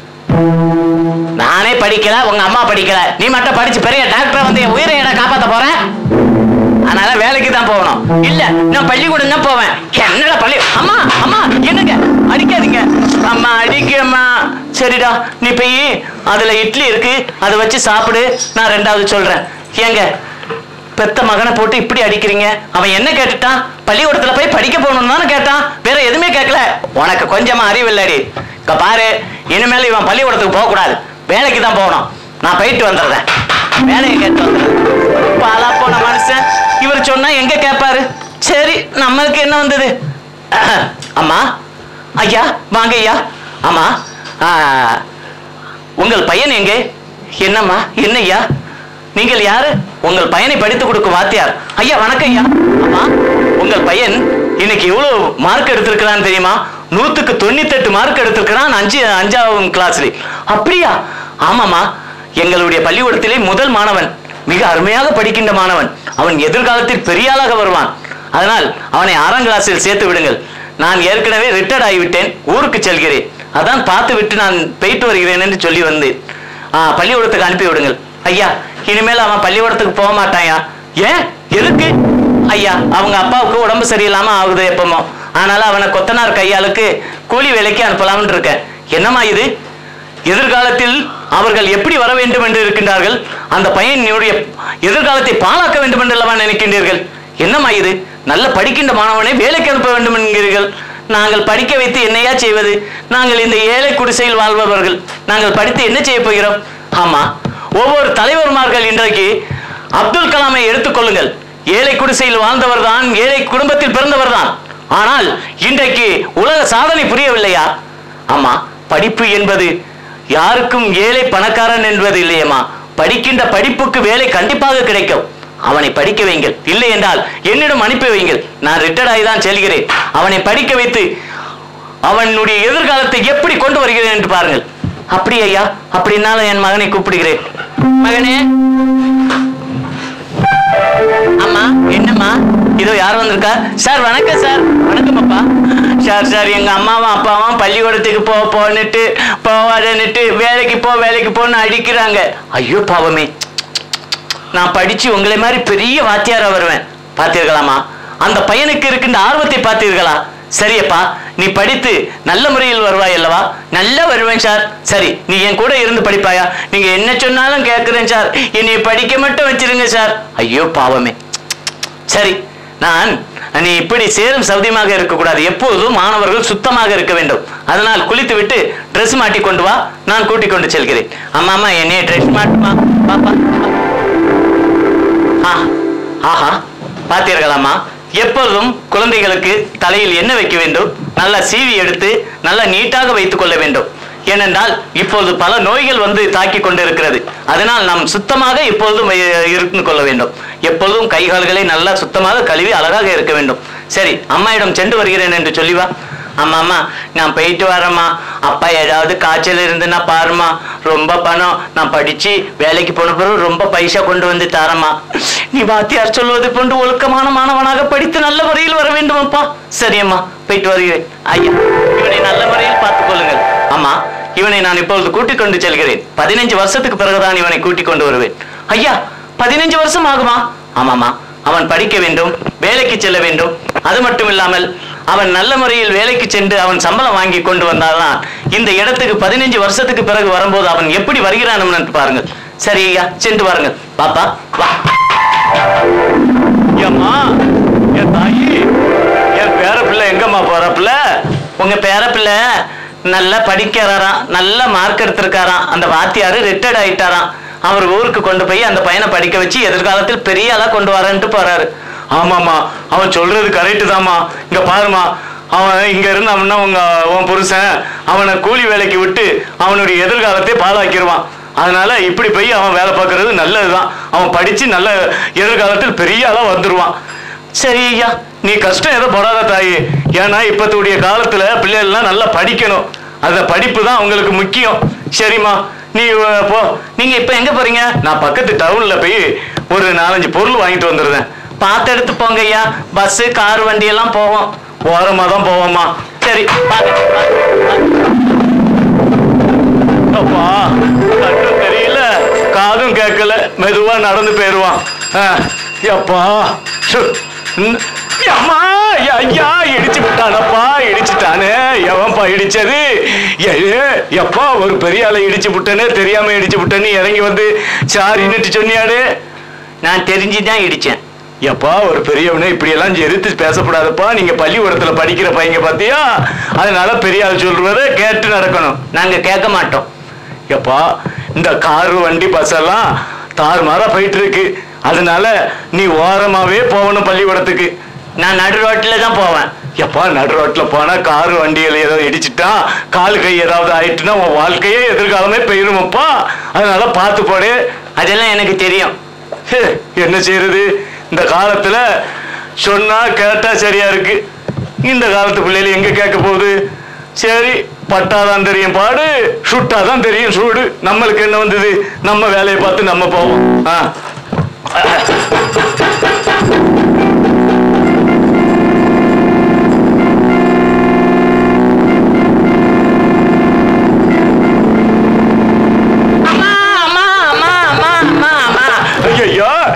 நானே படிக்கல உங்க அம்மா படிக்கல நீ மட்டும் படிச்சு பெரிய டாக்டர் வந்து என் உயிரை என காப்பாத்த போறேன் அதனால வேலைக்கு தான் போகணும் இல்ல நான் பள்ளிக்கூடம் தான் போவேன் என்னடா பள்ளி அம்மா அம்மா என்னங்க அடிக்காதீங்க அம்மா அடிக்கம்மா சரிடா நீ போய் அதுல இட்லி இருக்கு அதை வச்சு சாப்பிடு நான் ரெண்டாவது சொல்றேன் ஏங்க பெத்த மகனை போட்டு இப்படி அடிக்கிறீங்க அவன் என்ன கேட்டுட்டான் பள்ளிக்கூடத்துல போய் படிக்க போகணும்னு தானே கேட்டான் வேற எதுவுமே கேட்கல உனக்கு கொஞ்சமா அறிவு இல்லடி இங்க பாரு இனிமேல் இவன் பள்ளிக்கூடத்துக்கு போக கூடாது வேலைக்கு தான் போகணும் நான் போயிட்டு வந்துடுறேன் வேலையை கேட்டு வந்துடுறேன் பாலா போன மனுஷன் இவர் சொன்னா எங்க கேட்பாரு சரி நம்மளுக்கு என்ன வந்தது அம்மா ஐயா வாங்க ஐயா ஆமா ஆ, உங்கள் பையன் எங்கே என்னம்மா என்ன ஐயா நீங்கள் யாரு உங்கள் பையனை படித்து கொடுக்கும் வாத்தியார் ஐயா வணக்கம் ஐயா அம்மா உங்கள் பையன் இன்னைக்கு எவ்வளவு மார்க் எடுத்திருக்கிறான்னு தெரியுமா நூத்துக்கு தொண்ணூத்தெட்டு மார்க் எடுத்திருக்கிறான் அஞ்சு அஞ்சாவது கிளாஸ்ல அப்படியா ஆமாம்மா எங்களுடைய பள்ளிக்கூடத்திலே முதல் மாணவன் மிக அருமையாக படிக்கின்ற மாணவன் அவன் எதிர்காலத்தில் பெரிய ஆளாக வருவான் அதனால் அவனை ஆறாம் கிளாஸில் சேர்த்து விடுங்கள் நான் ஏற்கனவே ரிட்டையர்ட் ஆகிவிட்டேன் ஊருக்கு செல்கிறேன் அதான் பார்த்து விட்டு நான் போயிட்டு வருகிறேன் என்று சொல்லி வந்தேன் ஆ, பள்ளிக்கூடத்துக்கு அனுப்பி விடுங்கள் ஐயா இனிமேல் அவன் பள்ளிக்கூடத்துக்கு போக மாட்டான்யா ஏன் எதுக்கு ஐயா அவங்க அப்பாவுக்கு உடம்பு சரியில்லாம ஆகுது எப்பமோ அதனால அவனை கொத்தனார் கையாளுக்கு கூலி வேலைக்கு அனுப்பலாம்னு இருக்கேன் என்னம்மா இது எதிர்காலத்தில் அவர்கள் எப்படி வர வேண்டும் என்று இருக்கின்றார்கள் அந்த பையனுடைய எதிர்காலத்தை பாழாக்க வேண்டும் என்று அல்லவா நினைக்கின்றீர்கள் என்னம்மா இது நல்ல படிக்கின்ற மாணவனை வேலைக்கு அனுப்ப வேண்டும் என்கிறீர்கள் நாங்கள் படிக்க வைத்து என்னையா செய்வது நாங்கள் இந்த ஏழை குடிசையில் வாழ்பவர்கள் நாங்கள் படித்து என்ன செய்ய போகிறோம் ஆமா ஒவ்வொரு தலைவர்மார்கள் இன்றைக்கு அப்துல் கலாமை எடுத்துக்கொள்ளுங்கள் ஏழை குடிசையில் வாழ்ந்தவர் தான் ஏழை குடும்பத்தில் பிறந்தவர் தான் ஆனால் இன்றைக்கு உலக சாதனை புரியவில்லையா ஆமா படிப்பு என்பது யாருக்கும் ஏழை பணக்காரன் என்பது இல்லையம்மா படிக்கின்ற படிப்புக்கு வேலை கண்டிப்பாக கிடைக்கும் அவனை படிக்க வைங்கள் இல்லை என்றால் என்னிடம் அனுப்பி வைங்கள் நான் ரிட்டையர்ட் ஆகி தான் செல்கிறேன் அவனை படிக்க வைத்து அவனுடைய எதிர்காலத்தை எப்படி கொண்டு வருகிறேன் என்று பாருங்கள் அப்படி ஐயா அப்படின்னாலும் என் மகனை கூப்பிடுகிறேன் மகனே அம்மா என்னம்மா இதோ யார் வந்திருக்கா சார் வணக்கம் சார் வணக்கம் அப்பா சார் சார் எங்க அம்மாவும் அப்பாவும் பள்ளிக்கூடத்துக்கு போ போன்னுட்டு போவாதன்னுட்டு வேலைக்கு போ வேலைக்கு போன்னு அடிக்கிறாங்க ஐயோ பாவமே நான் படிச்சு உங்களை மாதிரி பெரிய வாத்தியாரா வருவேன் பார்த்தீர்களாமா அந்த பையனுக்கு இருக்கின்ற ஆர்வத்தை பார்த்தீர்களா சரியப்பா நீ படித்து நல்ல முறையில் வருவாய் அல்லவா நல்லா வருவேன் சார் சரி நீ என் கூட இருந்து படிப்பாயா நீங்க என்ன சொன்னாலும் கேட்கிறேன் சார் என்னை படிக்க மட்டும் வச்சிருங்க சார் ஐயோ பாவமே சரி நான் நீ இப்படி சேரும் சௌதியமாக இருக்கக்கூடாது எப்போதும் மாணவர்கள் சுத்தமாக இருக்க வேண்டும் அதனால் குளித்து விட்டு ட்ரெஸ் மாட்டி கொண்டு வா நான் கூட்டிக் கொண்டு செல்கிறேன் அம்மா அம்மா என்னைய ட்ரெஸ் மாட்டுமா பாப்பா ஆ, ஆஹா பார்த்தீர்களாமா எப்பொழுதும் குழந்தைகளுக்கு தலையில் என்ன வைக்க வேண்டும் நல்லா சீவி எடுத்து நல்லா நீட்டாக வைத்துக் கொள்ள வேண்டும் ஏனென்றால் இப்பொழுது பல நோய்கள் வந்து தாக்கி கொண்டு இருக்கிறது அதனால் நாம் சுத்தமாக எப்பொழுதும் வை- இருந்து கொள்ள வேண்டும் எப்பொழுதும் கை கால்களை நல்லா சுத்தமாக கழுவி அழகாக இருக்க வேண்டும் சரி அம்மாயிடம் சென்று வருகிறேன் என்று சொல்லி வா அம்மா அம்மா நான் போயிட்டு வரேம்மா அப்பா ஏதாவது காய்ச்சல் இருந்துன்னா பாரும்மா ரொம்ப பணம் நான் படிச்சு வேலைக்கு போன பிறகு ரொம்ப பைசா கொண்டு வந்து தரேம்மா நீ வாத்தியார் சொல்வது போன்று ஒழுக்கமான மாணவனாக படித்து நல்ல முறையில் வர வேண்டும் அப்பா சரியம்மா போயிட்டு வருகிறேன் ஐயா இவனை நல்ல முறையில் பார்த்துக் கொள்ளுங்கள் அம்மா இவனை நான் இப்பொழுது கூட்டிக் கொண்டு செல்கிறேன் பதினைஞ்சு வருஷத்துக்கு பிறகுதான் இவனை கூட்டிக் கொண்டு வருவேன் ஐயா பதினைஞ்சு வருஷம் ஆகுமா ஆமாமா அவன் படிக்க வேண்டும் வேலைக்கு செல்ல வேண்டும் அது மட்டும் இல்லாமல் அவன் நல்ல முறையில் வேலைக்கு சென்று அவன் சம்பளம் வாங்கி கொண்டு வந்தால்தான் இந்த இடத்துக்கு பதினைஞ்சு வருஷத்துக்கு பிறகு வரும்போது அவன் எப்படி வருகிறான் என்று பாருங்கள் சரி ஐயா சென்று வாருங்கள் பாப்பா வா ஏம்மா என் தாயி என் பேர பிள்ளை எங்கம்மா போற பிள்ளை உங்க பேர பிள்ளை நல்லா படிக்கிறாராம் நல்ல மார்க் எடுத்திருக்காராம் அந்த வாத்தியாரு ரிட்டையர்ட் ஆயிட்டாராம் அவர் ஊருக்கு கொண்டு போய் அந்த பையனை படிக்க வச்சு எதிர்காலத்தில் பெரிய ஆளா கொண்டு வரேன்ட்டு போறாரு ஆமாமா அவன் சொல்றது கரெக்டு தாம்மா இங்க பாருமா அவன் இங்க இருந்து அவனா உங்க உன் புருஷன் அவனை கூலி வேலைக்கு விட்டு அவனுடைய எதிர்காலத்தை பாழாக்கிடுவான் அதனால இப்படி போய் அவன் வேலை பார்க்கறது நல்லதுதான் அவன் படிச்சு நல்ல எதிர்காலத்தில் பெரிய ஆளா வந்துருவான் சரி ஐயா நீ கஷ்டம் எதை படாத தாயி ஏன்னா இப்பத்துடைய காலத்துல பிள்ளைகள்லாம் நல்லா படிக்கணும் அந்த படிப்பு தான் உங்களுக்கு முக்கியம் சரிம்மா நீ அஹ், போ நீங்க இப்ப எங்க போறீங்க நான் பக்கத்து டவுன்ல போய் ஒரு நாலஞ்சு பொருள் வாங்கிட்டு வந்துருந்தேன் பார்த்து எடுத்து போங்க ஐயா பஸ் கார் வண்டி எல்லாம் போவோம் ஓரமா தான் போவோம்மா சரி பாத்து, பாத்து, பாத்து. அப்பா கண்ணும் தெரியல காதும் கேட்கல மெதுவா நடந்து போயிருவான் ஆ, அப்பா சு, ம், அம்மா ஐயா இடிச்சு விட்டானப்பா இடிச்சுட்டானே எவன்ப்பா இடிச்சது ஏ எப்பா ஒரு பெரிய ஆளை இடிச்சு விட்டனே தெரியாம இடிச்சு விட்டேன்னு இறங்கி வந்து சாரின்னுட்டு சொன்னியாடு நான் தெரிஞ்சுதான் இடிச்சேன் எப்பா ஒரு பெரியவனே இப்படி எல்லாம் எதிர்த்து பேசக்கூடாதுப்பா நீங்க பள்ளிக்கூடத்துல படிக்கிற பையங்க பாத்தியா அதனால பெரிய ஆள் சொல்றத கேட்டு நடக்கணும் நாங்க கேட்க மாட்டோம் எப்பா இந்த காரு வண்டி பஸ் எல்லாம் தாறுமாறா போயிட்டு இருக்கு அதனால நீ ஓரமாவே போகணும் பள்ளிக்கூடத்துக்கு நான் நடு ரோட்ல தான் போவேன் எப்பா நடு ரோட்ல போனா காரு வண்டியில ஏதோ இடிச்சிட்டா கால் கை ஏதாவது ஆயிட்டுனா உன் வாழ்க்கையே எதிர்காலமே போயிருமப்பா அதனால பார்த்து போடு அதெல்லாம் எனக்கு தெரியும் ஹே, என்ன செய்யறது இந்த காலத்துல சொன்னா கேட்டா சரியா இருக்கு இந்த காலத்து பிள்ளைகள் எங்க கேட்க போகுது சரி பட்டாதான் தெரியும் பாடு சுட்டாதான் தெரியும் சூடு நம்மளுக்கு என்ன வந்தது நம்ம வேலையை பார்த்து நம்ம போவோம் ஆ அம்மா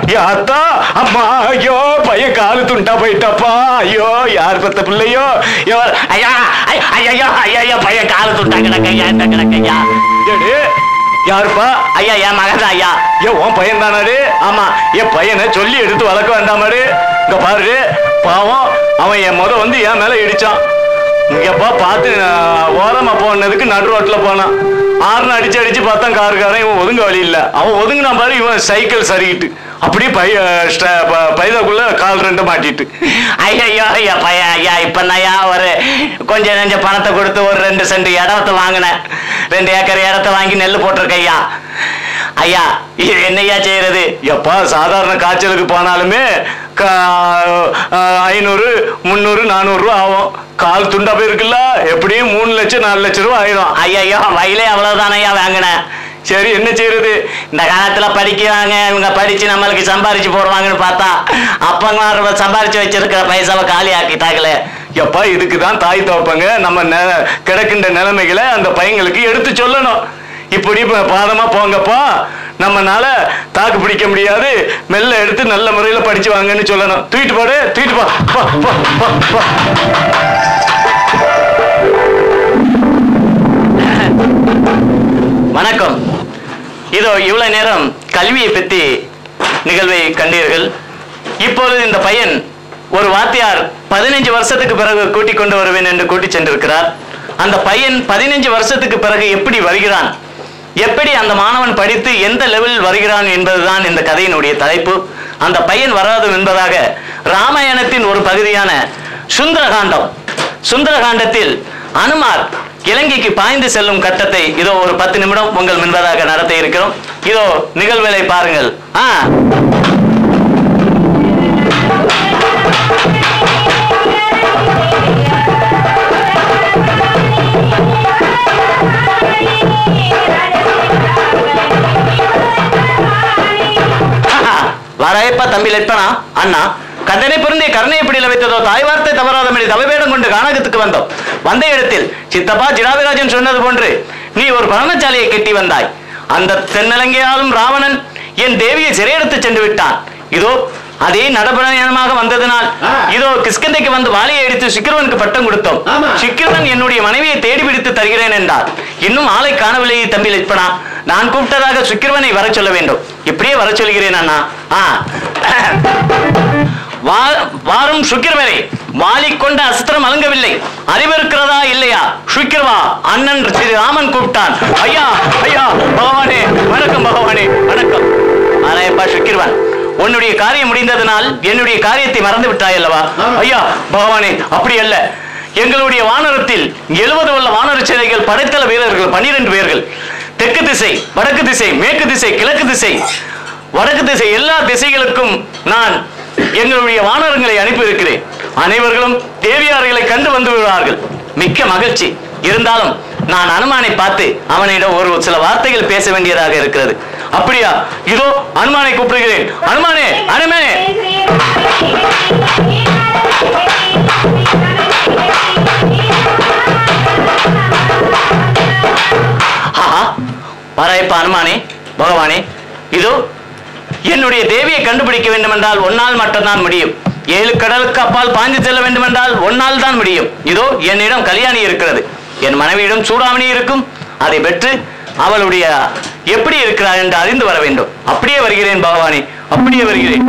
யாத்தா அம்மா ஐயோ பையன் காலு துண்டா போயிட்டப்பா ஐயோ யார் பெத்த பிள்ளையோ எவர் ஐயா ஐ- ஐயையோ ஐயா பையன் காலு துண்டா கிடக்கையா இந்த கிடக்கையா ஏடு யாருப்பா ஐயா என் மகன் தான் ஐயா ஏன் உன் பையன் தானாரு ஆமா என் பையனை சொல்லி எடுத்து வளர்க்க வேண்டாமாரு இங்க பாரு பாவம் அவன் என் முத வந்து என் மேல இடிச்சான் இங்கப்பா பார்த்து நான் ஓரமா போனதுக்கு நடு ரோட்ல போனான் ஆறுனு அடிச்சு அடிச்சு பார்த்தா காருக்காரன் இவன் ஒதுங்க வழி இல்ல அவன் ஒதுங்கினா பாரு இவன் சைக்கிள் சரிக்கிட்டு அப்படியே பைய ஸ்ட- ப- பைதாக்குள்ள கால் ரெண்டு மாட்டிட்டு ஐயோ ஐயா பையன் ஐயா இப்ப ஐயா ஒரு கொஞ்சம் நெஞ்ச பணத்தை கொடுத்து ஒரு ரெண்டு சென்ட் இடத்த வாங்கினேன் ரெண்டு ஏக்கர் இடத்த வாங்கி நெல் போட்டிருக்க ஐயா ஐயா இது என்னய்யா செய்யறது எப்பா சாதாரண காய்ச்சலுக்கு போனாலுமே கா- ஆஹ் ஐநூறு முந்நூறு நானூறு ரூபா ஆகும் கால் துண்டா போயிருக்குல்ல எப்படியும் மூணு லட்சம் நாலு லட்சம் ரூபா ஆயிரும் ஐயோ வயலே அவ்வளவுதான ஐயா வாங்கினேன் சரி என்ன செய்யறது இந்த காலத்துல படிக்கிறாங்க இவங்க படிச்சு நம்மளுக்கு சம்பாரிச்சு போடுவாங்கன்னு பார்த்தா அப்பங்க சம்பாரிச்சு வச்சிருக்கிற பைசாவை காலி ஆக்கிட்டாங்களே எப்பா இதுக்கு தான் தாய் தோப்பங்க நம்ம நெ- கிடக்கின்ற நிலைமைகளை அந்த பையங்களுக்கு எடுத்து சொல்லணும் இப்படி இப்ப பாதமா போங்கப்பா நம்மனால தாக்கு பிடிக்க முடியாது மெல்ல எடுத்து நல்ல முறையில படிச்சு வாங்கன்னு சொல்லணும் தூக்கிட்டு போடு தூக்கிட்டு போ போ, போ, போ, போ. வணக்கம் இதோ இவ்வளவு நேரம் கல்வியை பற்றி நிகழ்வை கண்டீர்கள் இப்போது இந்த பையன் ஒரு வாத்தியார் பதினைஞ்சு வருஷத்துக்கு பிறகு கூட்டிக் கொண்டு வருவேன் என்று கூட்டிச் சென்றிருக்கிறார் அந்த பையன் பதினைஞ்சு வருஷத்துக்கு பிறகு எப்படி வருகிறான் எப்படி அந்த மாணவன் படித்து எந்த லெவலில் வருகிறான் என்பதுதான் இந்த கதையினுடைய தலைப்பு அந்த பையன் வராது என்பதாக ராமாயணத்தின் ஒரு பகுதியான சுந்தரகாண்டம் சுந்தரகாண்டத்தில் அனுமார் இலங்கைக்கு பாய்ந்து செல்லும் கட்டத்தை இதோ ஒரு பத்து நிமிடம் உங்கள் முன்பதாக நடத்த இருக்கிறோம் இதோ நிகழ்வுகளை பாருங்கள் ஆ வரையப்ப தம்பி லட்பனா அண்ணா கந்தனை பொருந்திய கருணை பிடியில வைத்ததோ தாய் வார்த்தை தவறாதபடி தவவேடம் கொண்டு கானகத்துக்கு வந்தோம் வந்த இடத்தில் சித்தப்பா ஜிடாவிராஜன் சொன்னது போன்று நீ ஒரு பரணசாலையை கட்டி வந்தாய் அந்த தென்னலங்கையாலும் ராவணன் என் தேவியை சிறையெடுத்து சென்று விட்டான் இதோ அதே நடபயணமாக வந்ததனால் ஆ. இதோ கிஷ்கிந்தைக்கு வந்து வாளியை எடுத்து சிக்கிரவனுக்கு பட்டம் கொடுத்தோம் ஆமா. சிக்கிரவன் என்னுடைய மனைவியை தேடி பிடித்து தருகிறேன் என்றார் இன்னும் ஆளை காணவில்லை தம்பி லட்சணா நான் கூப்பிட்டதாக சுக்கிரவனை வர சொல்ல வேண்டும் இப்படியே வர சொல்கிறேன் அண்ணா ஆ வா- வாரும் சுக்கிரவரே வாலி கொண்ட அஸ்திரம் அலங்கவில்லை அறிவிருக்கிறதா இல்லையா சுக்கிரவா அண்ணன் ஸ்ரீ ராமன் கூப்பிட்டான் ஐயா ஐயா பகவானே வணக்கம் பகவானே வணக்கம் ஆராயப்பா சுக்கிரவன் உன்னுடைய காரியம் முடிந்ததனால் என்னுடைய காரியத்தை மறந்து விட்டாய் அல்லவா ஆமா. ஐயா பகவானே அப்படி அல்ல எங்களுடைய வானரத்தில் எழுபது வல்ல வானர சேனைகள் படைத்தள வீரர்கள் பன்னிரண்டு பேர்கள் தெற்கு திசை வடக்கு திசை மேற்கு திசை கிழக்கு திசை வடக்கு திசை எல்லா திசைகளுக்கும் நான் எங்களுடைய வானரங்களை அனுப்பியிருக்கிறேன் அனைவர்களும் தேவியார்களை கண்டு வந்து விடுவார்கள் மிக்க மகிழ்ச்சி இருந்தாலும் நான் அனுமானை பார்த்து அவனிடம் ஒரு சில வார்த்தைகள் பேச வேண்டியதாக இருக்கிறது அப்படியா இதோ அனுமானை கூப்பிடுகிறேன் அனுமானே அனுமானே ஆஹா வராயப்பா அனுமானே பகவானே இதோ என்னுடைய தேவியை கண்டுபிடிக்க வேண்டுமென்றால் ஒன்னால் மட்டும்தான் முடியும் ஏழு கடலுக்கு அப்பால் பாய்ந்து செல்ல வேண்டுமென்றால் ஒன்னால் தான் முடியும் இதோ என்னிடம் கல்யாணி இருக்கிறது என் மனைவியிடம் சூடாமணி இருக்கும் அதை பெற்று அவளுடைய எப்படி இருக்கிறார் என்று அறிந்து வர வேண்டும் அப்படியே வருகிறேன் பகவானே அப்படியே வருகிறேன்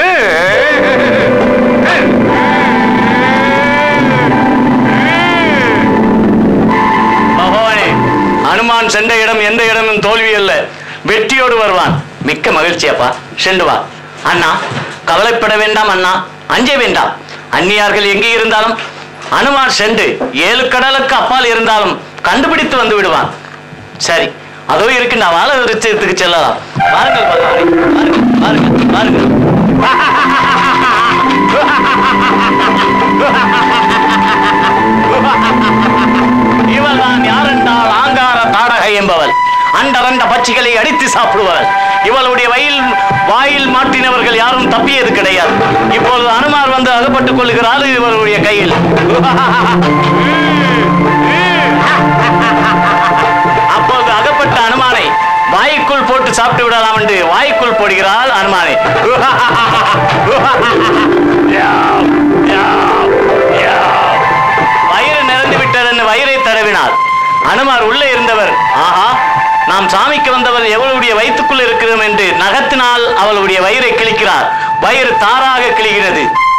பகவானே அனுமான் சென்ற இடம் எந்த இடமும் தோல்வி அல்ல வெற்றியோடு வருவான் மிக்க மகிழ்ச்சி அப்பா சென்று வா அண்ணா கவலைப்பட வேண்டாம் அண்ணா அஞ்ச வேண்டாம் அந்நியார்கள் எங்கே இருந்தாலும் அனுமான் சென்று ஏழு கடலுக்கு அப்பால் இருந்தாலும் கண்டுபிடித்து வந்து விடுவான் சரி அதோ இருக்கு நான் வாழ விருச்சத்துக்கு செல்லலாம் வாருங்கள் பகவானே வாருங்கள் வாருங்கள் வாருங்கள் இவள்தான் யாரென்றால் ஆங்கார தாடகை என்பவள் அண்டரண்ட பட்சிகளை அடித்து சாப்பிடுவாள் இவளுடைய வயல் வாயில் மாட்டினவர்கள் யாரும் தப்பியது கிடையாது இப்பொழுது அனுமார் வந்து அகப்பட்டுக் கொள்கிறாள் இவருடைய கையில் அப்போது அகப்பட்ட அனுமானை வாய்க்குள் போட்டு சாப்பிட்டு விட விடலாம் என்று வாய்க்குள் போடுகிறாள் அனுமானே வயிறு நிறைந்து விட்டது என்று வயிறை தடவினார் அனுமார் உள்ளே இருந்தவர் ஆஹா நாம் சாமிக்கு வந்தவர் எவளுடைய வயிற்றுக்குள் இருக்கிறோம் என்று நகத்தினால் அவளுடைய வயிறை கிழிக்கிறார் வயிறு தாராக கிழிகிறது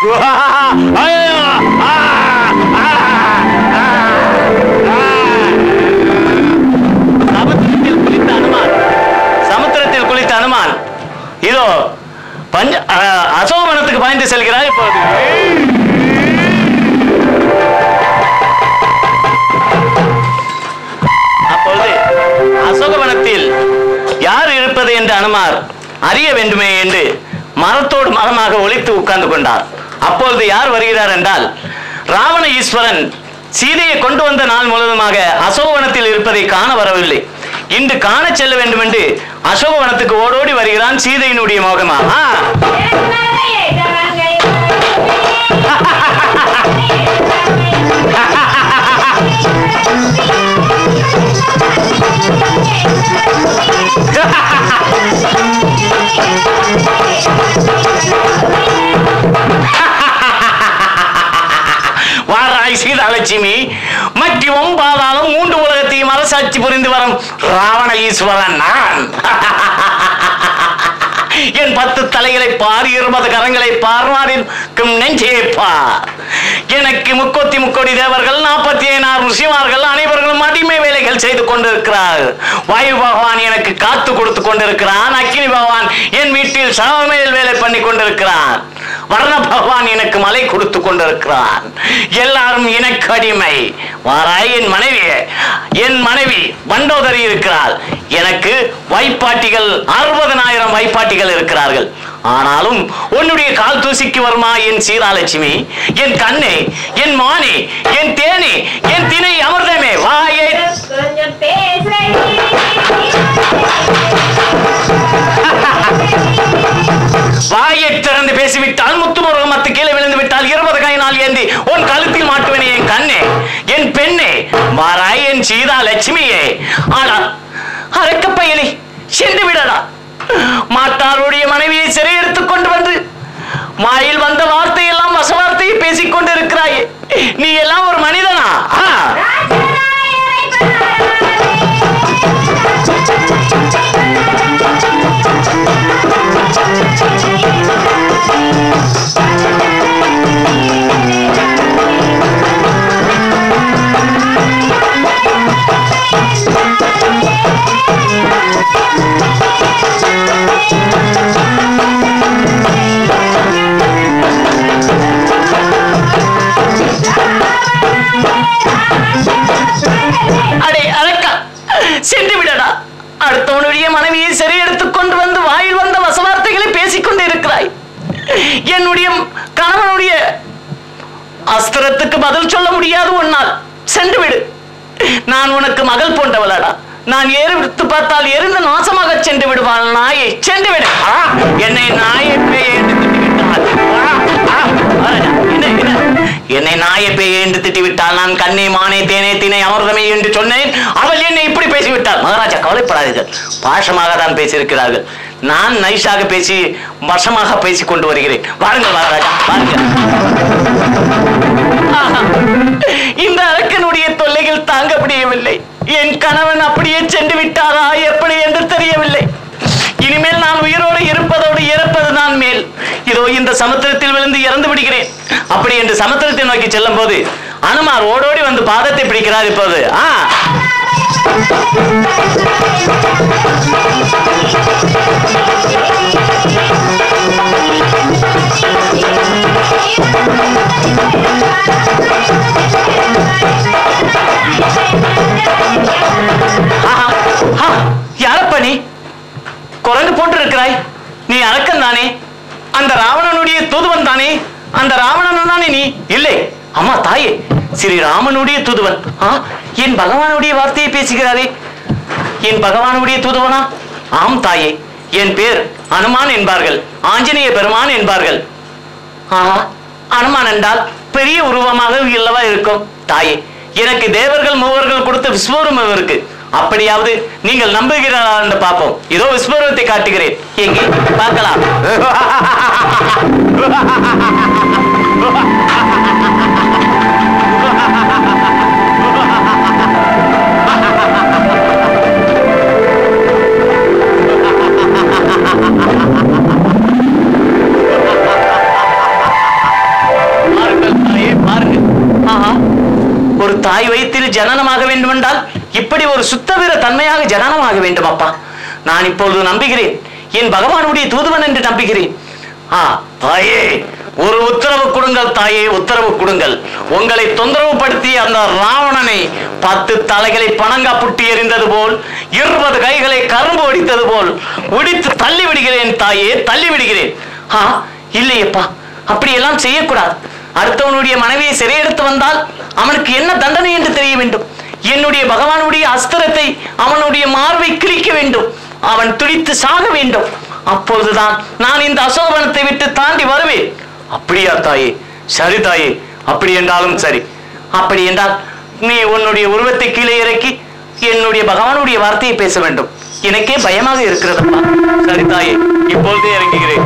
சமுத்திரத்தில் குளித்த அனுமான் சமுத்திரத்தில் குளித்த அனுமான் இதோ பஞ்ச அஹ், அசோகவனத்துக்கு பாய்ந்து செல்கிறார் இப்போது அப்பொழுது அசோகவனத்தில் யார் இருப்பது என்று அனுமார் அறிய வேண்டுமே என்று மரத்தோடு மரமாக ஒளித்து உட்கார்ந்து கொண்டார் அப்பொழுது யார் வருகிறார் என்றால் ராவண ஈஸ்வரன் சீதையை கொண்டு வந்த நாள் முழுவதுமாக அசோகவனத்தில் இருப்பதை காண வரவில்லை இன்று காண செல்ல வேண்டும் என்று அசோகவனத்துக்கு ஓடோடி வருகிறான் சீதையினுடைய மோகமா ஆ, வாராய் சீதாலட்சுமி மட்டியும் பாதாளம் மூன்று உலகத்தையும் அரசாட்சி புரிந்து வரும் ராவண ஈஸ்வரன் நான் என் பத்து தலைகளை பார் இருபது கரங்களை பார்வாரிற்கும் நெஞ்சே பார் எனக்கு முக்கோத்தி முக்கோடி தேவர்கள் நாற்பத்தி ஐநாறு ருசிமார்கள் அனைவர்களும் அடிமை வேலைகள் செய்து கொண்டிருக்கிறார் வாயு பகவான் எனக்கு காத்து கொடுத்து கொண்டிருக்கிறான் அக்கினி பகவான் என் வீட்டில் சமமேல் வேலை பண்ணி கொண்டிருக்கிறான் வர்ண பகவான் எனக்கு மலை கொடுத்து கொண்டிருக்கிறான் எல்லாரும் எனக்கு அடிமை வாராய் என் மனைவி என் மனைவி வண்டோதரி இருக்கிறாள் எனக்கு வைப்பாட்டிகள் அறுபதனாயிரம் வைப்பாட்டிகள் இருக்கிறார்கள் ஆனாலும் உன்னுடைய கால் தூசிக்கு வருமா என் சீராலட்சுமி என் கண்ணே என் மானே என் தேனே என் திணை அமிர்தமே வாயை கொஞ்சம் பேச வாயை திறந்து பேசிவிட்டால் முத்துமுருகம் மத்து கீழே விழுந்து விட்டால் இருபது கையினால் ஏந்தி உன் கழுத்தில் மாட்டுவேனே என் கண்ணே என் பெண்ணே வாராய் என் சீதா லட்சுமியே ஆனால் அரக்க பயலி சென்று விடடா மாட்டாருடைய மனைவியை சிறை எடுத்துக் கொண்டு வந்து வாயில் வந்த வார்த்தையெல்லாம் வசவார்த்தையை பேசிக் கொண்டிருக்கிறாயே நீ எல்லாம் ஒரு மனிதனா ஆ? அடே அரக்கா சென்று விடடா அடுத்தவனுடைய மனைவியை சரி எடுத்துக் கொண்டு வந்து வாயில் வந்த வசவார்த்தைகளை பேசிக் கொண்டு இருக்கிறாய் என்னுடைய கணவனுடைய அஸ்திரத்துக்கு பதில் சொல்ல முடியாது உன்னால் சென்று விடு நான் உனக்கு மகள் போன்றவளடா நான் ஏறு விடுத்து பார்த்தால் எரிந்து நாசமாக சென்று விடுவாள் நாயை சென்று விடு ஆ, என்னை நாயை பேய் என்று திட்டி விட்டாள் ஆ, ஆ, ஆராஜா, என்ன, என்ன? என்னை நாயை பேய் என்று திட்டி விட்டாள் நான் கண்ணே மானே தேனே தினை அமிர்தமே என்று சொன்னேன் அவள் என்னை இப்படி பேசிவிட்டாள் மகாராஜா கவலைப்படாதீர்கள் பாஷமாக தான் பேசியிருக்கிறார்கள் நான் நைஸாக பேசி வசமாக பேசிக் கொண்டு வருகிறேன் வாருங்கள் மகாராஜா வாருங்கள் ஆஹா. இந்த அரக்கனுடைய தொல்லைகள் தாங்க முடியவில்லை என் கணவன் அப்படியே சென்று விட்டாரா எப்படி என்று தெரியவில்லை இனிமேல் நான் உயிரோடு இருப்பதோடு இறப்பது தான் மேல் இதோ இந்த சமுத்திரத்தில் விழுந்து இறந்து விடுகிறேன் அப்படி என்று சமுத்திரத்தை நோக்கி செல்லும் போது அனுமார் ஓடோடி வந்து பாதத்தை பிடிக்கிறார் இப்போது ஆ ஆஹா. ஆ, யாரப்பா நீ குரங்கு போன்று இருக்கிறாய் நீ அரக்கன் தானே அந்த ராவணனுடைய தூதுவன் தானே அந்த ராவணன் தானே நீ இல்லை அம்மா தாயே ஸ்ரீ ராமனுடைய தூதுவன் ஆ, என் பகவானுடைய வார்த்தையை பேசுகிறாரே என் பகவானுடைய தூதுவனா ஆம் தாயே என் பேர் அனுமான் என்பார்கள் ஆஞ்சநேய பெருமான் என்பார்கள் ஆஹா அனுமான் என்றால் பெரிய உருவமாக இல்லவா இருக்கும் தாயே எனக்கு தேவர்கள் மூவர்கள் கொடுத்த விஸ்வரூபம் இருக்கு அப்படியாவது நீங்கள் நம்புகிறீர்களா என்று பார்ப்போம் இதோ விஸ்வரூபத்தை காட்டுகிறேன் எங்கே பார்க்கலாம் பாருங்கள் தாயே பாருங்கள் ஆஹா ஒரு தாய் வயிற்றில் ஜனனமாக வேண்டுமென்றால் இப்படி ஒரு சுத்தவீர தன்மையாக ஜனனமாக வேண்டும் அப்பா நான் இப்பொழுது நம்புகிறேன் என் பகவானுடைய தூதுவன் என்று நம்புகிறேன் ஆ தாயே ஒரு உத்தரவு கொடுங்கள் தாயே உத்தரவு கொடுங்கள் உங்களை தொந்தரவுப்படுத்தி அந்த ராவணனை பத்து தலைகளை பணங்கா புட்டி எறிந்தது போல் இருபது கைகளை கரும்பு ஒடித்தது போல் ஒடித்து தள்ளி விடுகிறேன் தாயே தள்ளி விடுகிறேன் ஆ இல்லையப்பா அப்படியெல்லாம் செய்யக்கூடாது அடுத்தவனுடைய மனைவியை சிறையெடுத்து வந்தால் அவனுக்கு என்ன தண்டனை என்று தெரிய வேண்டும் என்னுடைய பகவானுடைய அஸ்திரத்தை அவனுடைய மார்பை கிழிக்க வேண்டும் அவன் துடித்து சாக வேண்டும் அப்பொழுதுதான் நான் இந்த அசோகவனத்தை விட்டு தாண்டி வருவேன் அப்படியா தாயே சரி தாயே அப்படி என்றாலும் சரி அப்படி என்றால் நீ உன்னுடைய உருவத்தை கீழே இறக்கி என்னுடைய பகவானுடைய வார்த்தையை பேச வேண்டும் எனக்கே பயமாக இருக்கிறதப்பா சரி தாயே இப்பொழுதே இறங்குகிறேன்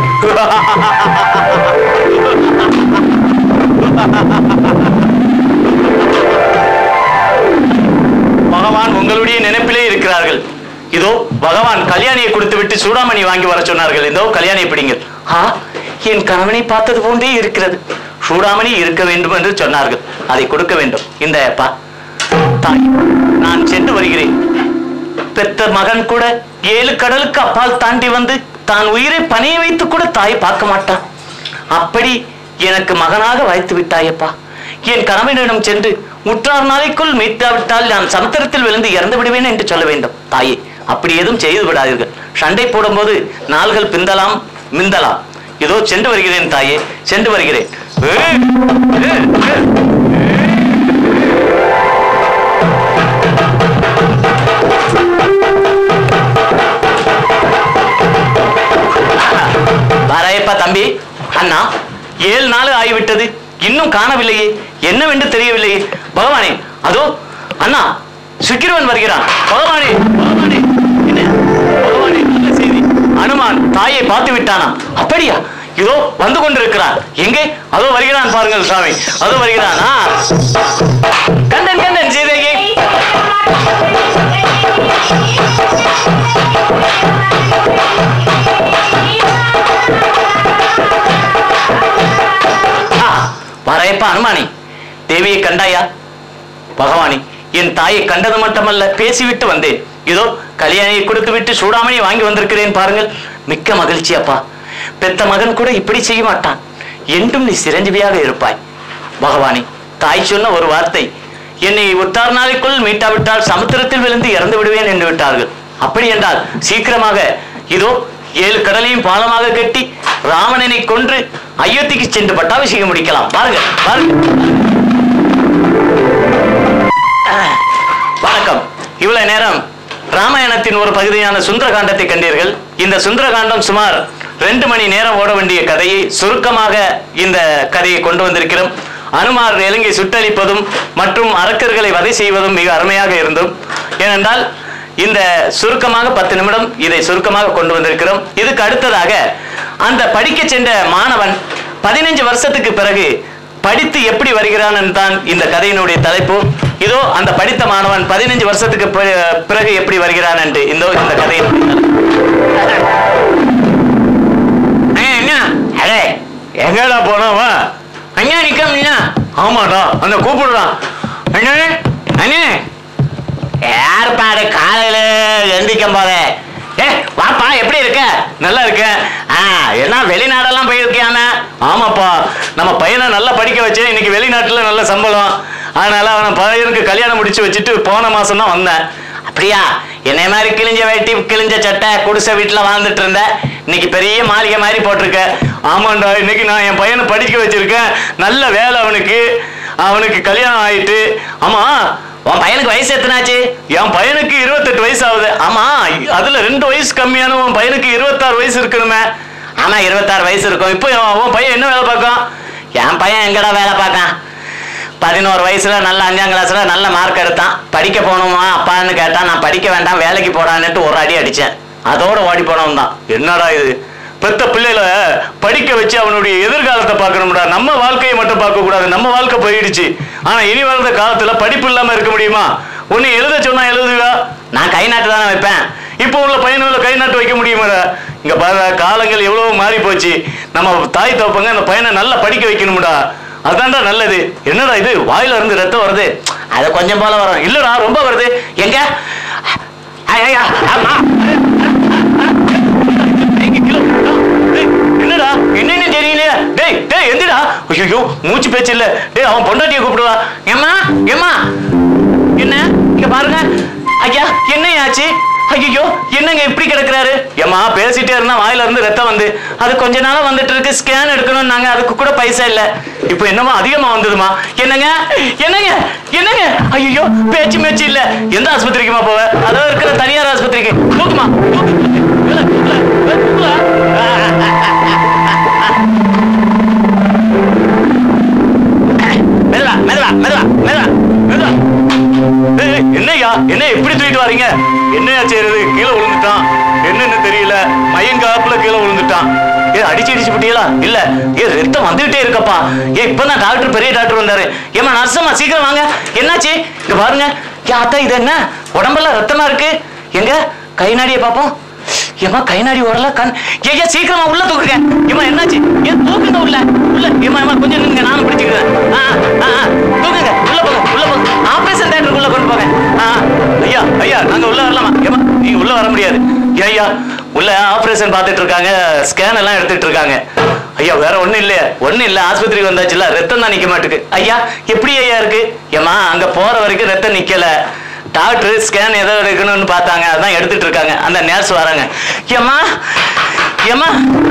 பகவான் உங்களுடைய நினைப்பிலே இருக்கிறார்கள் இதோ பகவான் கல்யாணியை கொடுத்து விட்டு சூடாமணி வாங்கி வர சொன்னார்கள் இதோ கல்யாணியை பிடிங்கள் ஆ என் கணவனை பார்த்தது போன்றே இருக்கிறது சூடாமணி இருக்க வேண்டும் என்று சொன்னார்கள் அதை கொடுக்க வேண்டும் இந்த அப்பா தாய் நான் சென்று வருகிறேன் பெத்த மகன் கூட ஏழு கடலுக்கு அப்பால் தாண்டி வந்து தான் உயிரை பணிய வைத்து கூட தாய் பார்க்க மாட்டான் அப்படி எனக்கு மகனாக வாய்த்து விட்டாயப்பா என் கணவனிடம் சென்று முற்றார் நாளைக்குள் மீட்டாவிட்டால் நான் சமுத்திரத்தில் விழுந்து இறந்து விடுவேன் என்று சொல்ல வேண்டும் தாயே அப்படி எதுவும் செய்து விடாதீர்கள் சண்டை போடும்போது நாள்கள் பிந்தலாம் மிந்தலாம் இதோ சென்று வருகிறேன் தாயே சென்று வருகிறேன் ஏய், ஏய், ஏய். வாராயப்பா தம்பி அண்ணா ஏழு நாள் ஆகிவிட்டது இன்னும் காணவில்லையே என்னவென்று தெரியவில்லையே பகவானே அதோ அண்ணா சுக்கிரவன் வருகிறான் பகவானே பகவானே என்ன பகவானே நல்ல செய்தி அனுமான் தாயை பார்த்து விட்டானா அப்படியா இதோ வந்து கொண்டிருக்கிறான் எங்கே அதோ வருகிறான் பாருங்கள் சுவாமி அதோ வருகிறான் ஆ. கண்டன் கண்டன் சீதையே ஆ, வாராயப்பா அனுமானி தேவியை கண்டாயா பகவானி என் தாயை கண்டது மட்டுமல்ல பேசிவிட்டு வந்தேன் இதோ கல்யாணியை கொடுத்து விட்டு சூடாமணி வாங்கி வந்திருக்கிறேன் பாருங்கள் மிக்க மகிழ்ச்சி அப்பா பெத்த மகன் கூட இப்படி செய்ய மாட்டான் என்றும் நீ சிரஞ்சீவியாக இருப்பாய் பகவானி தாய் சொன்ன ஒரு வார்த்தை என்னை உத்தார் நாளைக்குள் மீட்டாவிட்டால் சமுத்திரத்தில் விழுந்து இறந்து விடுவேன் என்று விட்டார்கள் அப்படி என்றால் சீக்கிரமாக இதோ ஏழு கடலையும் பாலமாக கட்டி ராவணனை கொன்று அயோத்திக்கு சென்று பட்டாபிஷேகம் முடிக்கலாம் பாருங்க பாருங்க வணக்கம் இவ்வளவு நேரம் ராமாயணத்தின் ஒரு பகுதியான சுந்தரகாண்டத்தை கண்டீர்கள் இந்த சுந்தரகாண்டம் சுமார் ரெண்டு மணி நேரம் ஓட வேண்டிய கதையை சுருக்கமாக இந்த கதையை கொண்டு வந்திருக்கிறோம் அனுமார் இலங்கை சுட்டளிப்பதும் மற்றும் அரக்கர்களை வதை செய்வதும் மிக அருமையாக இருந்தும் ஏனென்றால் இந்த சுருக்கமாக பத்து நிமிடம் இதை சுருக்கமாக கொண்டு வந்திருக்கிறோம் இதுக்கு அடுத்ததாக அந்த படிக்க சென்ற மாணவன் பதினஞ்சு வருஷத்துக்கு பிறகு படித்து எப்படி வருகிறான் தான் இந்த கதையினுடைய தலைப்பு இதோ அந்த படித்த மாணவன் பதினஞ்சு வருஷத்துக்கு பி- பிறகு எப்படி வருகிறான் என்று இதோ இந்த கதையினுடைய தலைப்பு. அண்ணே, என்ன அடே எங்கடா போனவன் அண்ணா நிக்கா ஆமாடா அந்த கூப்பிடுறான் அண்ணே அண்ணே யார் பாரு காலையில எந்திக்கும் போதே ஏ வாப்பா எப்படி இருக்க நல்லா இருக்கேன் ஆ என்ன வெளிநாடெல்லாம் போயிருக்கியானே ஆமாப்பா நம்ம பையனை நல்லா படிக்க வச்சேன் இன்னைக்கு வெளிநாட்டுல நல்ல சம்பளம் அதனால அவனை பையனுக்கு கல்யாணம் முடிச்சு வச்சுட்டு போன மாசம் தான் வந்தேன் அப்படியா என்னை மாதிரி கிழிஞ்ச வேட்டி கிழிஞ்ச சட்டை குடிசை வீட்டுல வாழ்ந்துட்டு இருந்த இன்னைக்கு பெரிய மாளிகை மாதிரி போட்டிருக்க ஆமாண்டா இன்னைக்கு நான் என் பையனை படிக்க வச்சிருக்கேன் நல்ல வேலை அவனுக்கு அவனுக்கு கல்யாணம் ஆயிட்டு ஆமா உன் பையனுக்கு வயசு எத்தனாச்சு என் பையனுக்கு இருபத்தெட்டு வயசு ஆகுது ஆமா அதுல ரெண்டு வயசு கம்மியான உன் பையனுக்கு இருபத்தாறு வயசு இருக்கணுமே ஆமா இருபத்தாறு வயசு இருக்கும் இப்போ உன் பையன் என்ன வேலை பார்க்கும் என் பையன் எங்கடா வேலை பார்க்கான் பதினோரு வயசுல நல்ல அஞ்சாம் கிளாஸ்ல நல்ல மார்க் எடுத்தான் படிக்க போகணுமா அப்பான்னு கேட்டான் நான் படிக்க வேண்டாம் வேலைக்கு போடான்னுட்டு ஒரு அடி அடிச்சேன் அதோட ஓடி போனவன் தான் என்னடா இது பெத்த பிள்ளைல படிக்க வச்சு அவனுடைய எதிர்காலத்தை பார்க்கணும்டா நம்ம வாழ்க்கையை மட்டும் பார்க்க கூடாது நம்ம வாழ்க்கை போயிடுச்சு ஆனா இனி வளர்ந்த காலத்துல படிப்பு இல்லாம இருக்க முடியுமா ஒன்னு எழுத சொன்னா எழுதுவா நான் கை நாட்டு தானே வைப்பேன் இப்போ உள்ள பையனுல கை நாட்டு வைக்க முடியுமாடா இங்க பாரு காலங்கள் எவ்வளவு மாறி போச்சு நம்ம தாய் தோப்பங்க அந்த பையனை நல்லா படிக்க வைக்கணும்டா அதான்டா நல்லது என்னடா இது வாயில இருந்து ரத்தம் வருது அது கொஞ்சம் போல வரும் இல்லடா ரொம்ப வருது எங்க ஐயா ஆமா டேய், கீழே விழுந்துடா. டேய், என்னடா என்னன்னு தெரியலையா டேய் டேய் எந்திரா ஐயோ மூச்சு பேச்சு இல்ல டேய் அவன் பொண்டாட்டியை கூப்பிடுவா ஏம்மா ஏம்மா என்ன இங்க பாருங்க ஐயா என்னையாச்சு ஐயோ என்னங்க இப்படி கிடக்குறாரு ஏம்மா பேசிட்டே இருந்தா வாயில இருந்து ரத்தம் வந்து அது கொஞ்ச நாளா வந்துட்டு இருக்கு ஸ்கேன் எடுக்கணும் நாங்க அதுக்கு கூட பைசா இல்ல இப்போ என்னமோ அதிகமா வந்ததுமா என்னங்க என்னங்க என்னங்க ஐயோ பேச்சு மேச்சு இல்ல எந்த ஆஸ்பத்திரிக்குமா போவ அதோ இருக்கிற தனியார் ஆஸ்பத்திரிக்கு தூக்குமா தூக்கு. தூக்குல, தூக்குல, தூக்குல. மெதுவா மெதுவா மெதுவா மெதுவா மெதுவா ஏய், ஏய், என்னய்யா என்ன எப்படி தூக்கிட்டு வரீங்க என்னையா செய்யறது கீழே விழுந்துட்டான் என்னன்னு தெரியல மயன் காப்புல கீழே விழுந்துட்டான் ஏ அடிச்சு அடிச்சு விட்டீங்களா இல்ல ஏ ரத்தம் வந்துகிட்டே இருக்கப்பா ஏ இப்பதான் டாக்டர் பெரிய டாக்டர் வந்தாரு ஏமா நர்சம்மா சீக்கிரம் வாங்க என்னாச்சு இங்க பாருங்க ஏ அத்தா இது என்ன உடம்பெல்லாம் ரத்தமா இருக்கு எங்க கை நாடிய பாப்போம் ஏமா கை நாடி ஓடல கண் ஏய்யா சீக்கிரமா உள்ள தூக்குங்க ஏமா என்னாச்சு ஏன் தூக்குங்க உள்ள உள்ள ஏமா ஏமா கொஞ்சம் நின்னுங்க நானும் பிடிச்சிக்கிறேன் ஆ ஆ ஆ, தூக்குங்க உள்ள போங்க உள்ள போங்க ஆபரேஷன் தேட்டருக்குள்ள கொண்டு போங்க ஆ ஐயா ஐயா நாங்க உள்ள வரலாமா ஏமா நீங்க உள்ள வர முடியாது ஏன் ஐயா உள்ள ஆபரேஷன் பார்த்துட்டு இருக்காங்க ஸ்கேன் எல்லாம் எடுத்துட்டு இருக்காங்க ஐயா வேற ஒண்ணும் இல்லையா ஒண்ணும் இல்ல ஆஸ்பத்திரிக்கு வந்தாச்சுல ரத்தம் தான் நிக்க மாட்டுக்கு ஐயா எப்படி ஐயா இருக்கு ஏமா அங்க போற வரைக்கும் ரத்தம் நிக்கல டாக்டர் ஸ்கேன் ஏதோ எடுக்கணும்னு பார்த்தாங்க அதான் எடுத்துட்டு இருக்காங்க அந்த நேர்ஸ் வராங்க ஏம்மா ஏம்மா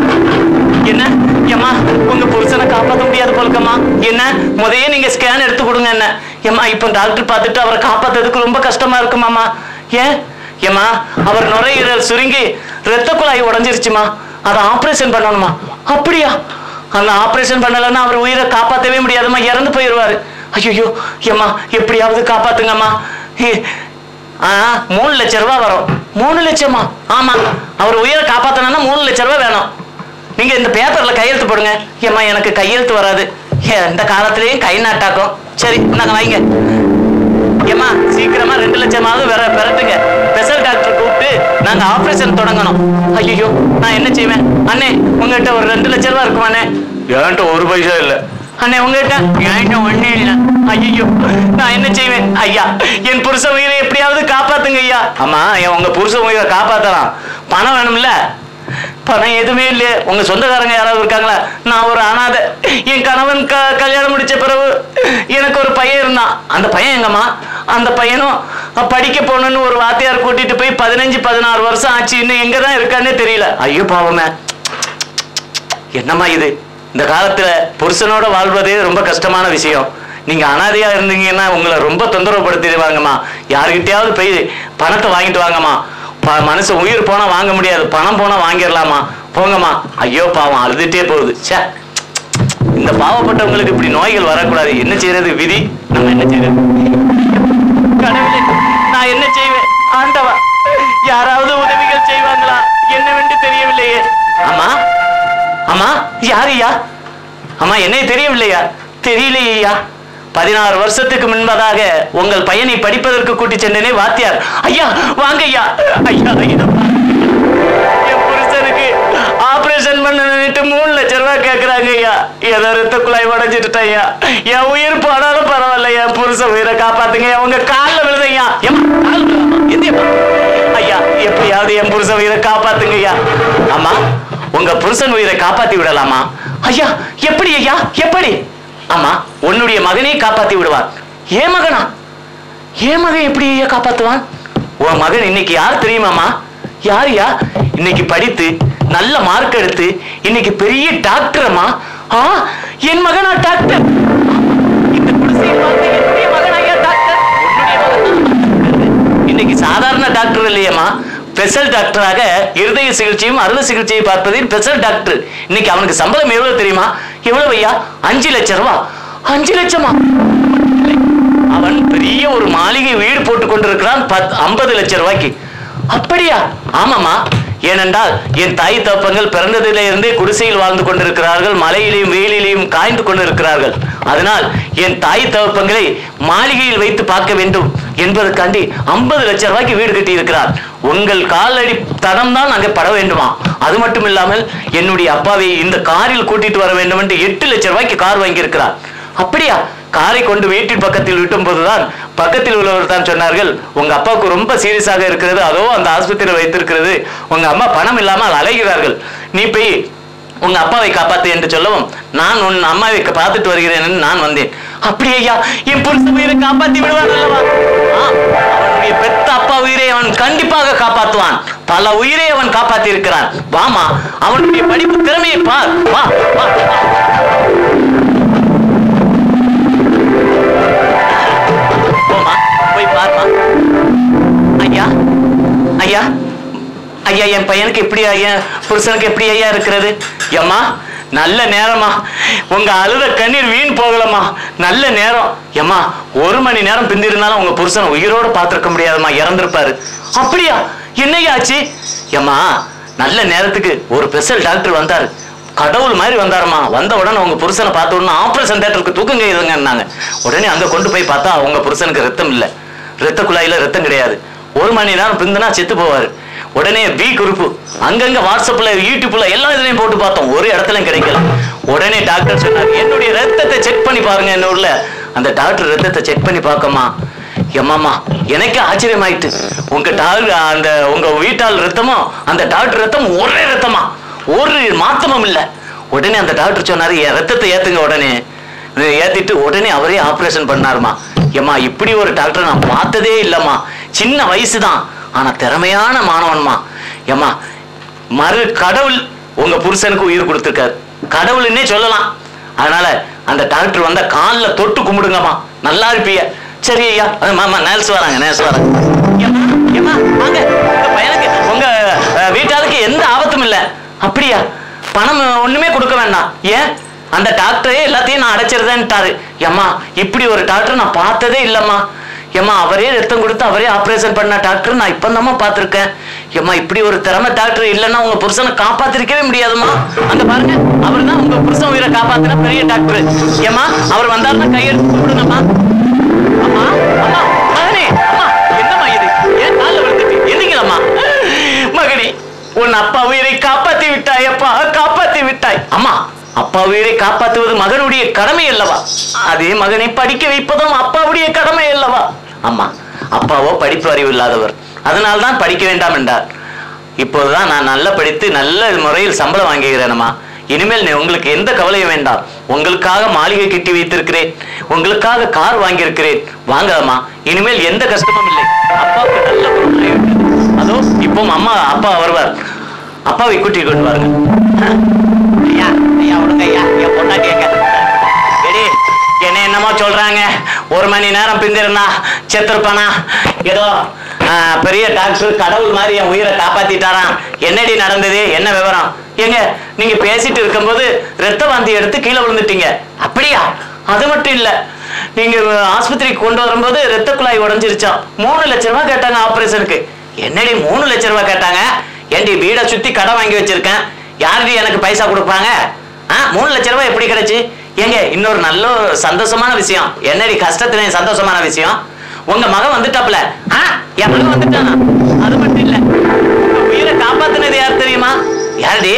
என்ன ஏம்மா உங்க புருஷனை காப்பாற்ற முடியாது போலுக்கம்மா என்ன முதையே நீங்க ஸ்கேன் எடுத்து கொடுங்க என்ன ஏம்மா இப்போ டாக்டர் பார்த்துட்டு அவரை காப்பாத்துறதுக்கு ரொம்ப கஷ்டமா இருக்குமாம்மா ஏன் ஏம்மா அவர் நுரையீரல் சுருங்கி ரத்த குழாய் உடைஞ்சிருச்சுமா அதை ஆபரேஷன் பண்ணணுமா அப்படியா அந்த ஆபரேஷன் பண்ணலைன்னா அவர் உயிரை காப்பாற்றவே முடியாதும்மா இறந்து போயிடுவாரு ஐயோ ஏம்மா எப்படியாவது காப்பாத்துங்கம்மா ஏ- ஆ மூணு லட்ச ரூபாய் வரும் மூணு லட்சமா ஆமா அவர் உயிரை காப்பாத்தணும்னா மூணு லட்ச ரூபாய் வேணும் நீங்க இந்த பேப்பர்ல கையெழுத்து போடுங்க ஏம்மா எனக்கு கையெழுத்து வராது ஏ, இந்த காலத்திலயும் கை நாட்டாக்கும் சரி நாங்க வைங்க ஏம்மா சீக்கிரமா ரெண்டு லட்சமாவது வேற பெறட்டுங்க ஸ்பெஷல் டாக்டர் கூப்பிட்டு நாங்க ஆபரேஷன் தொடங்கணும் ஐயோ நான் என்ன செய்வேன் அண்ணே உங்ககிட்ட ஒரு ரெண்டு லட்சம் ரூபாய் இருக்குமாண்ணே என்கிட்ட ஒரு பைசா இல்ல அண்ணே உங்ககிட்ட என்கிட்ட ஒண்ணே இல்ல ஐயோ நான் என்ன செய்வேன் ஐயா என் புருஷ உயிரை எப்படியாவது காப்பாத்துங்க ஐயா ஆமா என் உங்க புருஷ உயிரை காப்பாத்தலாம் பணம் வேணும்ல பணம் எதுவுமே இல்லையே உங்க சொந்தக்காரங்க யாராவது இருக்காங்களா நான் ஒரு அனாதை என் கணவன் க கல்யாணம் முடிச்ச பிறகு எனக்கு ஒரு பையன் இருந்தான் அந்த பையன் எங்கம்மா அந்த பையனும் அஹ், படிக்க போகணும்னு ஒரு வாத்தியார் கூட்டிட்டு போய் பதினஞ்சு பதினாறு வருஷம் ஆச்சு இன்னும் எங்க தான் இருக்கான்னே தெரியல ஐயோ பாவமே என்னம்மா இது இந்த காலத்துல புருஷனோட வாழ்வதே ரொம்ப கஷ்டமான விஷயம் நீங்க அனாதையா இருந்தீங்கன்னா உங்களை ரொம்ப தொந்தரவுப்படுத்திடுவாங்கம்மா யாருக்கிட்டயாவது போய் பணத்தை வாங்கிட்டு வாங்கம்மா ப- மனுஷன் உயிர் போனா வாங்க முடியாது பணம் போனா வாங்கிடலாமா போங்கம்மா ஐயோ பாவம் அழுதுட்டே போகுது ச்சே இந்த பாவப்பட்டவங்களுக்கு இப்படி நோய்கள் வரக்கூடாது என்ன செய்யறது விதி நம்ம என்ன செய்யறது கடவுளே நான் என்ன செய்வேன் ஆண்டவா யாராவது உதவிகள் செய்வாங்களா என்னவென்று தெரியவில்லையே ஆமா ஆமா யாருயா ஆமா என்னை தெரியவில்லையா தெரியலையா பதினாறு வருஷத்துக்கு முன்பதாக உங்கள் பையனை படிப்பதற்கு கூட்டி சென்றனே வாத்தியார் ஐயா வாங்க ஐயா ஐயா ஐயா என் புருஷனுக்கு ஆபரேஷன் பண்ணணும்னுட்டு மூணு லட்சம் ரூபாய் கேக்குறாங்க ஐயா ஏதோ ரத்த குழாய் உடைஞ்சிட்டு ஐயா என் உயிர் போனாலும் பரவாயில்ல என் புருஷன் உயிரை காப்பாத்துங்க உங்க காலில் விழுதையா ஐயா எப்படியாவது என் புருஷன் உயிரை காப்பாத்துங்க ஐயா ஆமா உங்க புருஷன் உயிரை காப்பாத்தி விடலாமா ஐயா எப்படி ஐயா எப்படி ஆமா உன்னுடைய மகனை காப்பாத்தி விடுவார் ஏன் மகனா ஏன் மகன் எப்படி ஐயா காப்பாத்துவான் உன் மகன் இன்னைக்கு யார் தெரியுமாமா யாருயா இன்னைக்கு படித்து நல்ல மார்க் எடுத்து இன்னைக்கு பெரிய டாக்டரமா ஆ என் மகனா டாக்டர் இந்த குடிசையில் வாழ்ந்த என்னுடைய மகனாயா டாக்டர் உன்னுடைய மகன் இன்னைக்கு சாதாரண டாக்டர் இல்லையம்மா ஸ்பெஷல் டாக்டராக இருதய சிகிச்சையும் அறுவை சிகிச்சையை பார்ப்பதில் ஸ்பெஷல் டாக்டர் இன்னைக்கு அவனுக்கு சம்பளம் எவ்வளவு தெரியுமா எவ்வளவு ஐயா அஞ்சு லட்சம் ரூபா அஞ்சு லட்சமா அவன் பெரிய ஒரு மாளிகை வீடு போட்டு கொண்டிருக்கிறான் பத் ஐம்பது லட்சம் ரூபாய்க்கு அப்படியா ஆமாமா ஏனென்றால் என் தாய் தப்பங்கள் பிறந்ததிலே இருந்தே குடிசையில் வாழ்ந்து கொண்டிருக்கிறார்கள் மலையிலையும் வெயிலிலையும் காய்ந்து கொண்டிருக்கிறார்கள் அதனால் என் தாய் தகப்பங்களை மாளிகையில் வைத்து பார்க்க வேண்டும் என்பதற்காண்டி ஐம்பது லட்சம் ரூபாய்க்கு வீடு கட்டி இருக்கிறார் உங்கள் காலடி தடம் தான் அங்கே பட வேண்டுமா அது மட்டும் இல்லாமல் என்னுடைய அப்பாவை இந்த காரில் கூட்டிட்டு வர வேண்டும் என்று எட்டு லட்சம் ரூபாய்க்கு கார் வாங்கியிருக்கிறார் அப்படியா காரை கொண்டு வீட்டின் பக்கத்தில் விட்டும் போதுதான் பக்கத்தில் உள்ளவர் தான் சொன்னார்கள் உங்க அப்பாவுக்கு ரொம்ப சீரியஸாக இருக்கிறது அதோ அந்த ஆஸ்பத்திரியில் வைத்திருக்கிறது உங்க அம்மா பணம் இல்லாமல் அலைகிறார்கள் நீ போய் உங்க அப்பாவை காப்பாத்து என்று சொல்லவும் நான் உன் அம்மாவை பார்த்துட்டு வருகிறேன் என்று நான் வந்தேன் அப்படி ஐயா என் புருஷ உயிரை காப்பாத்தி விடுவான் அல்லவா ஆம், அவனுடைய பெத்த அப்பா உயிரை அவன் கண்டிப்பாக காப்பாற்றுவான் பல உயிரை அவன் காப்பாத்தி இருக்கிறான் வாமா அவனுடைய படிப்பு திறமையை பார் வா வா வா. போமா போய் பாருமா ஐயா ஐயா ஐயா என் பையனுக்கு எப்படி ஐயா புருஷனுக்கு எப்படி ஐயா இருக்கிறது எம்மா நல்ல நேரமா உங்க அழுத கண்ணீர் வீண் போகலம்மா நல்ல நேரம் எம்மா ஒரு மணி நேரம் பிந்திருந்தாலும் உங்க புருஷனை உயிரோட பார்த்திருக்க முடியாதும்மா இறந்திருப்பாரு அப்படியா என்னையா ஆச்சு எம்மா நல்ல நேரத்துக்கு ஒரு ஸ்பெஷல் டாக்டர் வந்தாரு கடவுள் மாதிரி வந்தாருமா வந்த உடனே உங்க புருஷனை பார்த்த உடனே ஆபரேஷன் தேட்டருக்கு தூக்குங்க இதுங்கன்னாங்க உடனே அங்க கொண்டு போய் பார்த்தா உங்க புருஷனுக்கு ரத்தம் இல்ல ரத்த குழாயில ரத்தம் கிடையாது ஒரு மணி நேரம் பிந்துனா செத்து போவாரு உடனே பி குரூப் அங்கங்க வாட்ஸ்அப்ல யூடியூப்ல எல்லா இதுலயும் போட்டு பார்த்தோம் ஒரு இடத்துலயும் கிடைக்கல உடனே டாக்டர் சொன்னார் என்னுடைய ரத்தத்தை செக் பண்ணி பாருங்க என்ன ஊர்ல அந்த டாக்டர் ரத்தத்தை செக் பண்ணி பார்க்கமா எம்மாமா எனக்கு ஆச்சரியமாயிட்டு உங்க டாக்டர் அந்த உங்க வீட்டால் ரத்தமும் அந்த டாக்டர் ரத்தம் ஒரே ரத்தமா ஒரு மாத்தமும் இல்ல உடனே அந்த டாக்டர் சொன்னாரு என் ரத்தத்தை ஏத்துங்க உடனே இதை ஏத்திட்டு உடனே அவரே ஆபரேஷன் பண்ணாருமா ஏம்மா இப்படி ஒரு டாக்டர் நான் பார்த்ததே இல்லம்மா சின்ன வயசு தான் ஆனா திறமையான மாணவன்மா ஏம்மா மறு கடவுள் உங்க புருஷனுக்கு உயிர் கொடுத்துருக்காரு கடவுள்னே சொல்லலாம் அதனால அந்த டாக்டர் வந்தா காலில் தொட்டு கும்பிடுங்கம்மா நல்லா இருப்பீங்க சரி ஐயா அது மாமா நேல்ஸ் வராங்க நேல்ஸ் வராங்க ஏம்மா, ஏம்மா, வாங்க உங்க பையனுக்கு உங்க அஹ், வீட்டாளுக்கு எந்த ஆபத்தும் இல்ல அப்படியா பணம் ஒண்ணுமே கொடுக்க வேண்டாம் ஏன் அந்த டாக்டரே எல்லாத்தையும் நான் அடைச்சிருந்தேன்ட்டாரு ஏம்மா இப்படி ஒரு டாக்டர் நான் பார்த்ததே இல்லம்மா ஏம்மா அவரே ரத்தம் கொடுத்து அவரே ஆபரேஷன் பண்ண டாக்டர் நான் இப்பதாம்மா பார்த்திருக்கேன் ஏம்மா இப்படி ஒரு திறமை டாக்டர் இல்லைன்னா உங்க புருஷனை காப்பாத்திருக்கவே முடியாதும்மா அங்க பாருங்க அவர் தான் உங்க புருஷன் உயிரை காப்பாத்தின பெரிய டாக்டர் ஏம்மா அவர் வந்தாருன்னா கையெடுத்து கூப்பிடுங்கம்மா அம்மா அம்மா மகனே அம்மா என்னம்மா இது ஏன் காலில் விழுந்துட்டு எந்திங்களம்மா மகனே உன் அப்பா உயிரை காப்பாத்தி விட்டாய் அப்பா காப்பாத்தி விட்டாய் அம்மா அப்பா உயிரை காப்பாற்றுவது மகனுடைய கடமை அல்லவா அதே மகனை படிக்க வைப்பதும் அப்பாவுடைய கடமை அல்லவா அம்மா அப்பாவோ படிப்பு அறிவு இல்லாதவர் அதனால்தான் படிக்க வேண்டாம் என்றார் இப்போதுதான் நான் நல்லா படித்து நல்ல முறையில் சம்பளம் வாங்குகிறேனம்மா இனிமேல் நீ- உங்களுக்கு எந்த கவலையும் வேண்டாம் உங்களுக்காக மாளிகை கட்டி வைத்திருக்கிறேன் உங்களுக்காக கார் வாங்கியிருக்கிறேன் வாங்கலாமா இனிமேல் எந்த கஷ்டமும் இல்லை அப்பாவுக்கு நல்ல குணமாகிவிட்டது அதோ இப்போ அம்மா அப்பா வருவார் அப்பாவை கூட்டி கொண்டு வாருங்க ஐயா ஐயா விடுங்க ஐயா என் பொண்டாட்டி எங்க எடி என்ன என்னமோ சொல்றாங்க ஒரு மணி நேரம் பிந்திருந்தா செத்துருப்பானா ஏதோ ஆ, பெரிய டாக்டர் கடவுள் மாதிரி என் உயிரை காப்பாத்திட்டாராம் என்னடி நடந்தது என்ன விவரம் ஏங்க நீங்க பேசிட்டு இருக்கும்போது ரத்த வாந்தி எடுத்து கீழே விழுந்துட்டீங்க அப்படியா அது மட்டும் இல்ல நீங்க ஆஸ்பத்திரிக்கு கொண்டு வரும்போது ரத்த குழாய் உடைஞ்சிருச்சாம் மூணு லட்ச ரூபாய் கேட்டாங்க ஆபரேஷனுக்கு என்னடி மூணு லட்ச ரூபாய் கேட்டாங்க ஏண்டி வீடை சுத்தி கடை வாங்கி வச்சிருக்கேன் யாருடி எனக்கு பைசா கொடுப்பாங்க ஆ மூணு லட்ச ரூபாய் எப்படி கிடைச்சு ஏங்க இன்னொரு நல்ல ஒரு சந்தோஷமான விஷயம் என்னடி கஷ்டத்துல சந்தோஷமான விஷயம் உங்க மகன் வந்துட்டாப்ல ஆ என் மகன் வந்துட்டானா அது மட்டும் இல்ல உங்க உயிரை காப்பாத்துனது யார் தெரியுமா யாருடி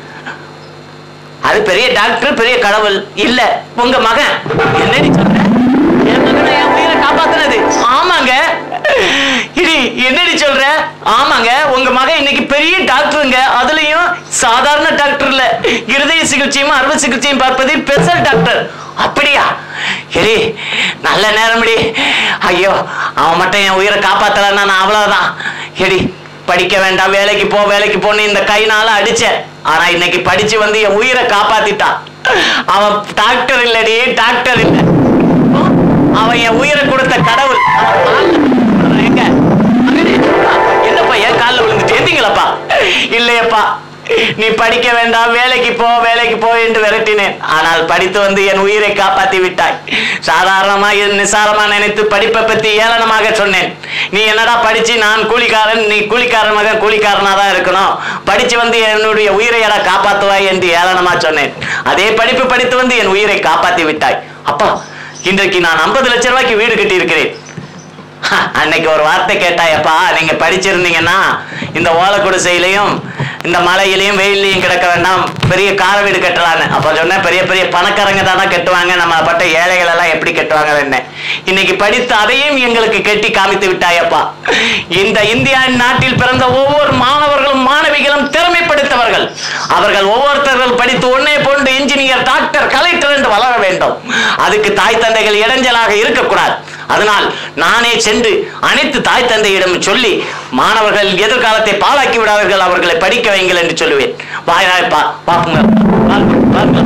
அது பெரிய டாக்டர் பெரிய கடவுள் இல்ல உங்க மகன் என்னடி சொல்ற என் மகனை என் உயிரை காப்பாத்துனது ஆமாங்க இடி என்னடி சொல்ற ஆமாங்க உங்க மகன் இன்னைக்கு பெரிய டாக்டருங்க அதுலயும் சாதாரண டாக்டர் இல்ல இருதய சிகிச்சையும் அறுவை சிகிச்சையும் பார்ப்பது ஸ்பெஷல் டாக்டர் அப்படியா எடி நல்ல நேரம்டி ஐயோ அவன் மட்டும் என் உயிரை காப்பாத்தலன்னா நான் அவ்வளவுதான் எடி படிக்க வேண்டாம் வேலைக்கு போ வேலைக்கு போன்னு இந்த கைனால அடிச்சேன் ஆனா இன்னைக்கு படிச்சு வந்து என் உயிரை காப்பாத்திட்டான் அவன் டாக்டர் இல்லடி டாக்டர் இல்ல அவன் என் உயிரை கொடுத்த கடவுள் அவன் கால்ல எங்க மகனே, என்னப்பா என் காலில் விழுந்துட்டு எந்தீங்களப்பா இல்லையப்பா நீ படிக்க வேண்டாம் வேலைக்கு போ வேலைக்கு போ என்று விரட்டினேன் ஆனால் படித்து வந்து என் உயிரை காப்பாத்தி விட்டாய் சாதாரணமா என் நிசாரமா நினைத்து படிப்பை பத்தி ஏளனமாக சொன்னேன் நீ என்னடா படிச்சு நான் கூலிக்காரன் நீ கூலிக்காரன் மகன் கூலிக்காரனா தான் இருக்கணும் படிச்சு வந்து என்னுடைய உயிரை எடா காப்பாத்துவாய் என்று ஏளனமா சொன்னேன் அதே படிப்பு படித்து வந்து என் உயிரை காப்பாத்தி விட்டாய் அப்பா இன்றைக்கு நான் 50 லட்சம் ரூபாய்க்கு வீடு கட்டி இருக்கிறேன் ஹ, அன்னைக்கு ஒரு வார்த்தை கேட்டாயப்பா நீங்க படிச்சிருந்தீங்கன்னா இந்த ஓலை குடிசையிலையும் இந்த மலையிலையும் வெயிலையும் கிடக்க வேண்டாம் பெரிய கார வீடு கட்டலான்னு அப்ப சொன்னேன் பெரிய பெரிய பணக்காரங்க தானே கட்டுவாங்க நம்ம பட்ட ஏழைகள் எல்லாம் எப்படி கட்டுவாங்க என்ன இன்னைக்கு படித்து அதையும் எங்களுக்கு கட்டி காமித்து விட்டாயப்பா இந்த இந்தியா நாட்டில் பிறந்த ஒவ்வொரு மாணவர்களும் மாணவிகளும் திறமைப்படுத்தவர்கள் அவர்கள் ஒவ்வொருத்தர்கள் படித்து ஒன்னே போன்று இன்ஜினியர் டாக்டர் கலெக்டர் என்று வளர வேண்டும் அதுக்கு தாய் தந்தைகள் இடைஞ்சலாக இருக்கக்கூடாது அதனால் நானே சென்று அனைத்து தாய் தந்தையிடம் சொல்லி மாணவர்கள் எதிர்காலத்தை பாழாக்கி விடாதீர்கள் அவர்களை படிக்க வைங்கள் என்று சொல்லுவேன் வாய் பா பாப்புங்க பாருங்க, பாருங்க.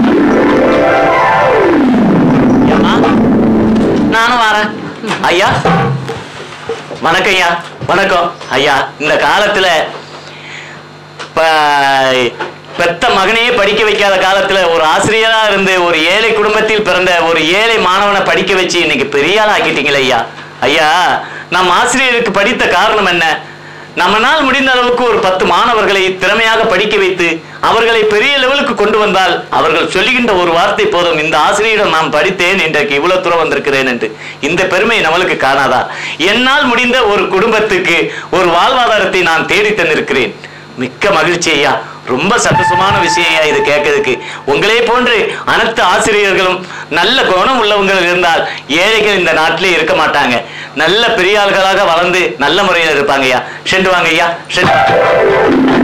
ஏம்மா? நானும் வரேன் ஐயா வணக்கம் ஐயா வணக்கம் ஐயா இந்த காலத்துல ப- பெத்த மகனையே படிக்க வைக்காத காலத்துல ஒரு ஆசிரியரா இருந்து ஒரு ஏழை குடும்பத்தில் பிறந்த ஒரு ஏழை மாணவனை படிக்க வச்சு இன்னைக்கு பெரிய ஆள் ஆக்கிட்டீங்களே ஐயா ஐயா நம் ஆசிரியருக்கு படித்த காரணம் என்ன நம்மனால் முடிந்த அளவுக்கு ஒரு பத்து மாணவர்களை திறமையாக படிக்க வைத்து அவர்களை பெரிய லெவலுக்கு கொண்டு வந்தால் அவர்கள் சொல்லுகின்ற ஒரு வார்த்தை போதும் இந்த ஆசிரியரிடம் நான் படித்தேன் இன்றைக்கு இவ்வளவு தூரம் வந்திருக்கிறேன் என்று இந்த பெருமை நம்மளுக்கு காணாதா என்னால் முடிந்த ஒரு குடும்பத்துக்கு ஒரு வாழ்வாதாரத்தை நான் தேடி தந்திருக்கிறேன் மிக்க மகிழ்ச்சி ஐயா ரொம்ப சந்தோஷமான விஷயம் ஐயா இது கேட்கறதுக்கு உங்களே போன்று அனைத்து ஆசிரியர்களும் நல்ல குணம் உள்ளவங்க இருந்தால் ஏழைகள் இந்த நாட்டிலே இருக்க மாட்டாங்க நல்ல பெரிய ஆள்களாக வளர்ந்து நல்ல முறையில் இருப்பாங்க ஐயா சென்று வாங்க ஐயா சென்று வாங்க.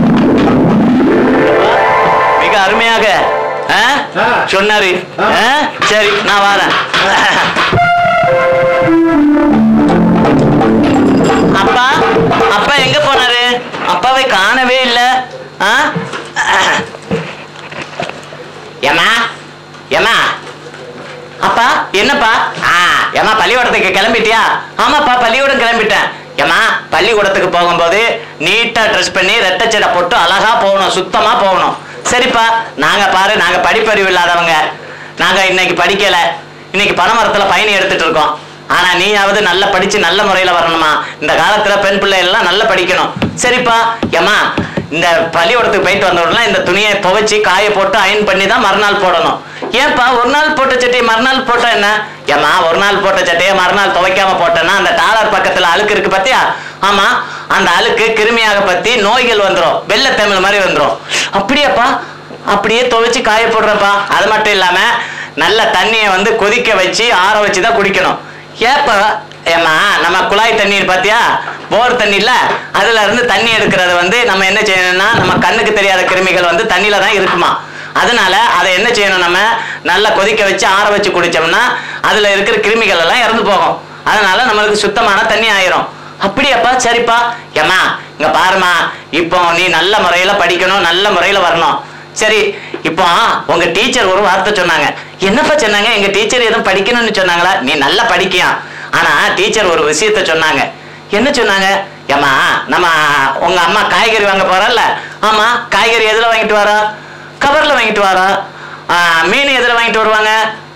மிக அருமையாக ஆ? ஆ. சொன்னாரு ஆ? சரி நான் வரேன் அப்பா அப்பா எங்க போனாரு அப்பாவை காணவே இல்ல ஆ? ஏம்மா ஏம்மா அப்பா என்னப்பா ஆ ஏம்மா பள்ளிக்கூடத்துக்கு கிளம்பிட்டியா ஆமாப்பா பள்ளிக்கூடம் கிளம்பிட்டேன் ஏம்மா பள்ளிக்கூடத்துக்கு போகும்போது நீட்டா ட்ரெஸ் பண்ணி ரெட்டை சடை போட்டு அழகா போகணும் சுத்தமா போகணும் சரிப்பா நாங்க பாரு நாங்க படிப்பறிவு இல்லாதவங்க நாங்க இன்னைக்கு படிக்கல இன்னைக்கு பனைமரத்துல பயணி எடுத்துட்டு இருக்கோம் ஆனா நீயாவது நல்லா படிச்சு நல்ல முறையில வரணுமா இந்த காலத்துல பெண் பிள்ளை எல்லாம் நல்லா படிக்கணும் சரிப்பா ஏம்மா இந்த பள்ளிக்கூடத்துக்கு போயிட்டு வந்த உடனே இந்த துணியை துவைச்சி காய போட்டு அயன் பண்ணி தான் மறுநாள் போடணும் ஏன்பா ஒரு நாள் போட்ட சட்டையை மறுநாள் போட்டா என்ன ஏம்மா ஒரு நாள் போட்ட சட்டையை மறுநாள் துவைக்காம போட்டேன்னா அந்த டாலர் பக்கத்துல அழுக்கு இருக்கு பாத்தியா ஆமா அந்த அழுக்கு கிருமியாக பத்தி நோய்கள் வந்துரும் வெள்ளை தமிழ் மாதிரி வந்துரும் அப்படியாப்பா அப்படியே துவைச்சு காய போடுறப்பா அது மட்டும் இல்லாம நல்ல தண்ணியை வந்து கொதிக்க வச்சு ஆற வச்சு தான் குடிக்கணும் ஏப்பா ஏம்மா நம்ம குழாய் தண்ணீர் பாத்தியா போர் தண்ணி இல்ல அதுல இருந்து தண்ணி எடுக்கிறது வந்து நம்ம என்ன செய்யணும்னா நம்ம கண்ணுக்கு தெரியாத கிருமிகள் வந்து தண்ணியில தான் இருக்குமா அதனால அதை என்ன செய்யணும் நம்ம நல்லா கொதிக்க வச்சு ஆற வச்சு குடிச்சோம்னா அதுல இருக்கிற கிருமிகள் எல்லாம் இறந்து போகும் அதனால நம்மளுக்கு சுத்தமான தண்ணி ஆயிரும் அப்படியாப்பா சரிப்பா ஏம்மா இங்க பாருமா இப்போ நீ நல்ல முறையில படிக்கணும் நல்ல முறையில வரணும் சரி இப்போ உங்க டீச்சர் ஒரு வார்த்தை சொன்னாங்க என்னப்பா சொன்னாங்க எங்க டீச்சர் எதுவும் படிக்கணும்னு சொன்னாங்களா நீ நல்லா படிக்கியா ஆனா டீச்சர் ஒரு விஷயத்த சொன்னாங்க என்ன சொன்னாங்க ஏம்மா நம்ம உங்க அம்மா காய்கறி வாங்க போறல்ல ஆமா காய்கறி எதுல வாங்கிட்டு வரா கவர்ல வாங்கிட்டு வரா ஆ, மீன் எதுல வாங்கிட்டு வருவாங்க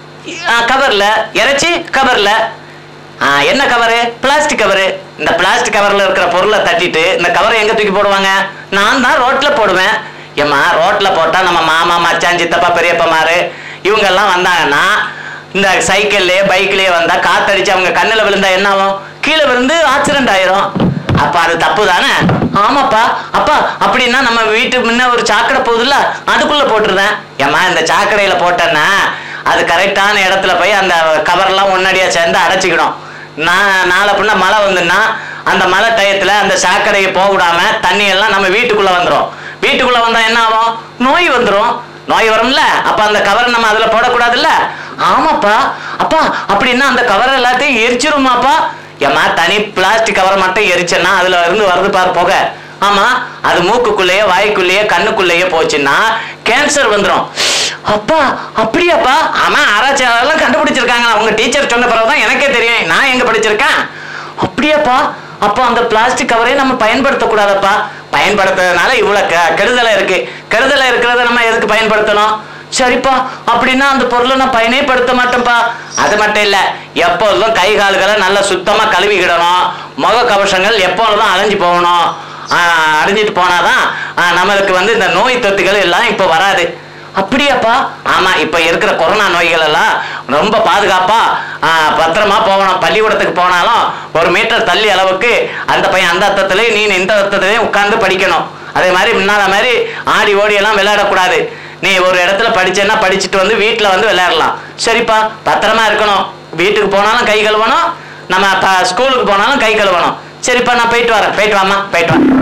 ஆ, கவர்ல இறைச்சி கவர்ல ஆ, என்ன கவரு பிளாஸ்டிக் கவரு இந்த பிளாஸ்டிக் கவர்ல இருக்கிற பொருளை தட்டிட்டு இந்த கவரை எங்க தூக்கி போடுவாங்க நான் தான் ரோட்ல போடுவேன் ஏம்மா ரோட்ல போட்டா நம்ம மாமா மச்சான் சித்தப்பா பெரியப்பா மாரு இவங்க எல்லாம் வந்தாங்கன்னா இந்த சைக்கிள்லயே பைக்லயே வந்தா காத்தடிச்சு அவங்க கண்ணுல விழுந்தா என்ன ஆகும் கீழே விழுந்து ஆக்சிடென்ட் ஆயிரும் அப்ப அது தப்பு தானே ஆமாப்பா அப்பா அப்படின்னா நம்ம வீட்டு முன்ன ஒரு சாக்கடை போகுதுல்ல அதுக்குள்ள போட்டுருந்தேன் ஏம்மா இந்த சாக்கடையில போட்டேன்னா அது கரெக்டான இடத்துல போய் அந்த கவர்லாம் முன்னாடியா சேர்ந்து அடைச்சிக்கணும் நான் நாளை பின்ன மழை வந்துன்னா அந்த மழை டயத்துல அந்த சாக்கடையை போக விடாம தண்ணி எல்லாம் நம்ம வீட்டுக்குள்ள வந்துரும் வீட்டுக்குள்ள வந்தா என்ன ஆகும் நோய் வந்துரும் நோய் வரும்ல அப்ப அந்த கவர் நம்ம அதுல போடக்கூடாதுல்ல ஆமாப்பா அப்பா அப்படின்னா அந்த கவர் எல்லாத்தையும் எரிச்சிருமாப்பா ஏம்மா தனி பிளாஸ்டிக் கவரை மட்டும் எரிச்சேன்னா அதுல இருந்து வருது பாரு புகை ஆமா அது மூக்குக்குள்ளேயே வாய்க்குள்ளேயே கண்ணுக்குள்ளேயே போச்சுன்னா கேன்சர் வந்துரும் அப்பா அப்படியாப்பா ஆமா ஆராய்ச்சியாளர்லாம் கண்டுபிடிச்சிருக்காங்க உங்க டீச்சர் சொன்ன பிறகுதான் எனக்கே தெரியும் நான் எங்க படிச்சிருக்கேன் அப்படியாப்பா அப்போ அந்த பிளாஸ்டிக் கவரை நம்ம பயன்படுத்தக்கூடாதப்பா பயன்படுத்துறதுனால இவ்வளவு கெ- கெடுதலா இருக்கு கெடுதலா இருக்கிறத நம்ம எதுக்கு பயன்படுத்தணும் சரிப்பா அப்படின்னா அந்த பொருளை நான் பயனே படுத்த மாட்டேன்ப்பா அது மட்டும் இல்ல எப்போதும் கை கால்களை நல்லா சுத்தமா கழுவிக்கிடணும் முக கவசங்கள் எப்பொழுதும் அலைஞ்சு போகணும் ஆஹ் அடைஞ்சிட்டு போனாதான் ஆஹ் நம்மளுக்கு வந்து இந்த நோய் தொத்துகள் எல்லாம் இப்போ வராது அப்படியாப்பா ஆமா இப்ப இருக்கிற கொரோனா நோய்கள் எல்லாம் ரொம்ப பாதுகாப்பா ஆஹ் பத்திரமா போகணும் பள்ளிக்கூடத்துக்கு போனாலும் ஒரு மீட்டர் தள்ளி அளவுக்கு அந்த பையன் அந்த அர்த்தத்திலையும் நீ இந்த அர்த்தத்திலையும் உட்கார்ந்து படிக்கணும் அதே மாதிரி முன்னால மாதிரி ஆடி ஓடி எல்லாம் விளையாடக்கூடாது நீ ஒரு இடத்துல படிச்சேன்னா படிச்சுட்டு வந்து வீட்டுல வந்து விளையாடலாம் சரிப்பா பத்திரமா இருக்கணும் வீட்டுக்கு போனாலும் கை கழுவணும் நம்ம ப- ஸ்கூலுக்கு போனாலும் கை கழுவணும் சரிப்பா நான் போயிட்டு வரேன் போயிட்டு வாம்மா போயிட்டு வரேன்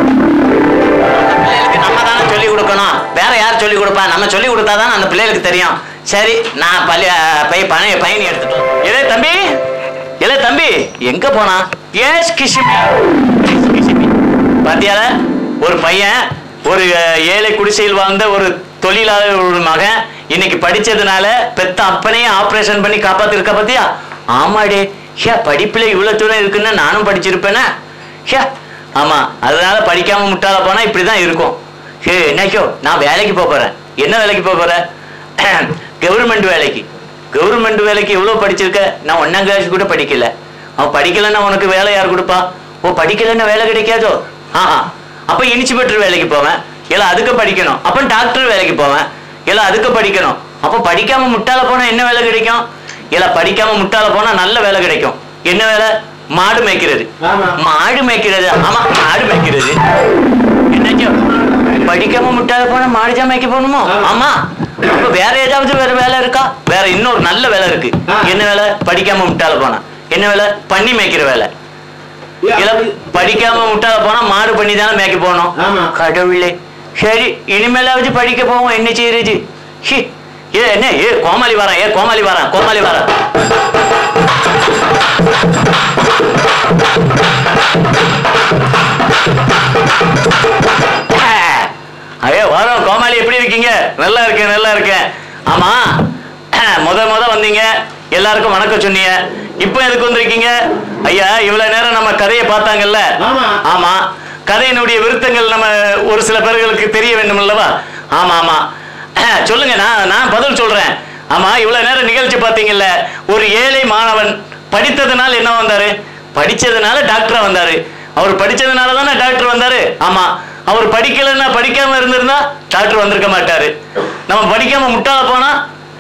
பிள்ளைகளுக்கு நம்ம தானே சொல்லி கொடுக்கணும் வேற யார் சொல்லி கொடுப்பா நம்ம சொல்லி கொடுத்தாதான் அந்த பிள்ளைகளுக்கு தெரியும் சரி நான் பள்ளி அஹ், போய் பணி பயணி எடுத்துட்டு வரேன். இலே தம்பி இலே தம்பி எங்க போனா ஏஸ் கிஷிமி எஸ் கிஷிமி பாத்தியால ஒரு பையன் ஒரு அஹ், ஏழை குடிசையில் வாழ்ந்த ஒரு தொழிலாளர் ஒரு மகன் இன்னைக்கு படிச்சதுனால பெத்த அப்பனையே ஆபரேஷன் பண்ணி காப்பாத்திருக்க பாத்தியா ஆமாடே ஹே படிப்புல இவ்வளவு தூரம் இருக்குன்னு நானும் படிச்சிருப்பேனே ஹே ஆமா அதனால படிக்காம முட்டாள போனா இப்படிதான் இருக்கும் ஹே என்னைக்கோ நான் வேலைக்கு போக போறேன் என்ன வேலைக்கு போக போறேன் கவர்மெண்ட் வேலைக்கு கவர்மெண்ட் வேலைக்கு எவ்வளவு படிச்சிருக்க நான் ஒன்னாம் கிளாஸ் கூட படிக்கல அவன் படிக்கலைன்னா உனக்கு வேலை யார் கொடுப்பா ஓ படிக்கலைன்னா வேலை கிடைக்காதோ ஆஹா அப்ப இன்ஸ்பெக்டர் வேலைக்கு போவேன் இல்ல அதுக்கு படிக்கணும் அப்ப டாக்டர் வேலைக்கு போவேன் இல்ல அதுக்கு படிக்கணும் அப்ப படிக்காம முட்டாள போனா என்ன வேலை கிடைக்கும் இல்ல படிக்காம முட்டாள போனா நல்ல வேலை கிடைக்கும் என்ன வேலை மாடு மேய்க்கிறது ஆமா. மாடு மேய்க்கிறது ஆமா மாடு மேய்க்கிறது என்னாச்சோ படிக்காம முட்டாள போனா மாடு தான் மேய்க்க போகணுமோ ஆமா. ஆமா அப்ப வேற ஏதாவது வேற வேலை இருக்கா வேற இன்னொரு நல்ல வேலை இருக்கு ஆ. என்ன வேலை படிக்காம முட்டாள போனா என்ன வேலை பண்ணி மேய்க்கிற வேலை இல்ல படிக்காம முட்டாள போனா மாடு பண்ணி தானே மேய்க்க போகணும் ஆமா. கடவுளே சரி இனிமேலாவது படிக்க போவோம் என்ன செய்யறது ஹி, ஏ என்ன ஏ கோமாளி வரான் ஏ கோமாளி வரான் கோமாளி வரான் ஐயோ வரோம் கோமாளி எப்படி இருக்கீங்க நல்லா இருக்கேன் நல்லா இருக்கேன் ஆமா முத முத வந்தீங்க எல்லாருக்கும் வணக்கம் சொன்னீங்க இப்போ எதுக்கு வந்திருக்கீங்க ஐயா இவ்வளவு நேரம் நம்ம கதையை பார்த்தாங்கல்ல ஆமா. ஆமா கதையினுடைய விருத்தங்கள் நம்ம ஒரு சில பேர்களுக்கு தெரிய வேண்டும் அல்லவா ஆமா ஆமா சொல்லுங்க நான் நான் பதில் சொல்றேன் ஆமா இவ்வளவு நேரம் நிகழ்ச்சி பார்த்தீங்கல்ல ஒரு ஏழை மாணவன் படித்ததுனால என்ன வந்தாரு படிச்சதுனால டாக்டரா வந்தாரு அவர் படிச்சதுனால தானே டாக்டர் வந்தாரு ஆமா அவர் படிக்கலைன்னா படிக்காம இருந்திருந்தா டாக்டர் வந்திருக்க மாட்டாரு நம்ம படிக்காம முட்டாள போனா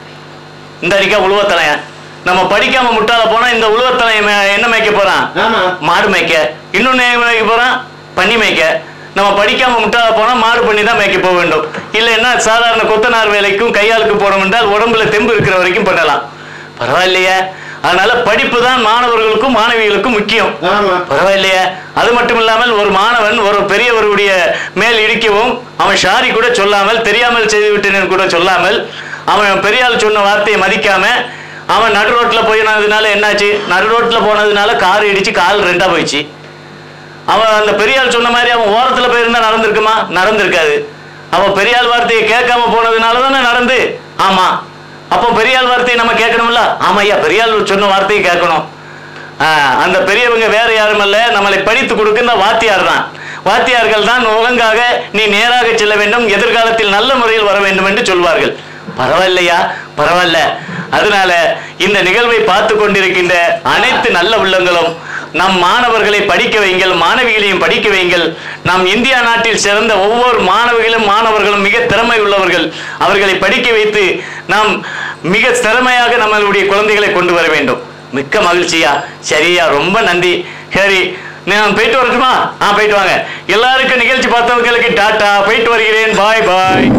இந்த அடிக்கா உழுவத்தலையன் நம்ம படிக்காம முட்டாள போனா இந்த உழுவத்தலையன் மே- என்ன மேய்க்க போறான் ஆமா மாடு மேய்க்க இன்னொன்னு என்ன மேய்க்க போறான் பன்னி மேய்க்க நம்ம படிக்காம முட்டாள போனா மாடு பண்ணி தான் மேய்க்க போக வேண்டும் இல்லைன்னா சாதாரண கொத்தனார் வேலைக்கும் கையாளுக்கு போனோம் என்றால் உடம்புல தெம்பு இருக்கிற வரைக்கும் பண்ணலாம் பரவாயில்லையே அதனால படிப்பு தான் மாணவர்களுக்கும் மாணவிகளுக்கும் முக்கியம் ஆமா பரவாயில்லையே அது மட்டும் இல்லாமல் ஒரு மாணவன் ஒரு பெரியவருடைய மேல் இடிக்கவும் அவன் ஷாரி கூட சொல்லாமல் தெரியாமல் செய்து விட்டேன் கூட சொல்லாமல் அவன் பெரியாள் சொன்ன வார்த்தையை மதிக்காம அவன் நடு ரோட்ல போயினதுனால என்னாச்சு நடு ரோட்ல போனதுனால கார் இடிச்சு கால் ரெண்டா போயிடுச்சு அவன் அந்த பெரியாள் சொன்ன மாதிரி அவன் ஓரத்துல போயிருந்தா நடந்திருக்குமா நடந்திருக்காது அவன் பெரியாள் வார்த்தையை கேட்காம போனதுனால தானே நடந்து ஆமா அப்போ பெரியாள் வார்த்தையை நம்ம கேட்கணும்ல ஆமா ஐயா பெரியாள் சொன்ன வார்த்தையை கேட்கணும் ஆஹ், அந்த பெரியவங்க வேற யாரும் அல்ல நம்மளை படித்து கொடுக்கின்ற வாத்தியார் தான் வாத்தியார்கள் தான் ஒழுங்காக நீ நேராக செல்ல வேண்டும் எதிர்காலத்தில் நல்ல முறையில் வர வேண்டும் என்று சொல்வார்கள் பரவாயில்லையா பரவாயில்ல அதனால இந்த நிகழ்வை பார்த்து கொண்டிருக்கின்ற அனைத்து நல்ல உள்ளங்களும் நம் மாணவர்களை படிக்க வைங்கள் மாணவிகளையும் படிக்க வைங்கள் நம் இந்தியா நாட்டில் சிறந்த ஒவ்வொரு மாணவிகளும் மாணவர்களும் மிக திறமை உள்ளவர்கள் அவர்களை படிக்க வைத்து நாம் மிக திறமையாக நம்மளுடைய குழந்தைகளை கொண்டு வர வேண்டும் மிக்க மகிழ்ச்சியா சரியா ரொம்ப நன்றி சரி நான் போயிட்டு வரட்டுமா ஆ போயிட்டு வாங்க எல்லாருக்கும் நிகழ்ச்சி பார்த்தவங்களுக்கு டாட்டா போயிட்டு வருகிறேன் பாய் பாய்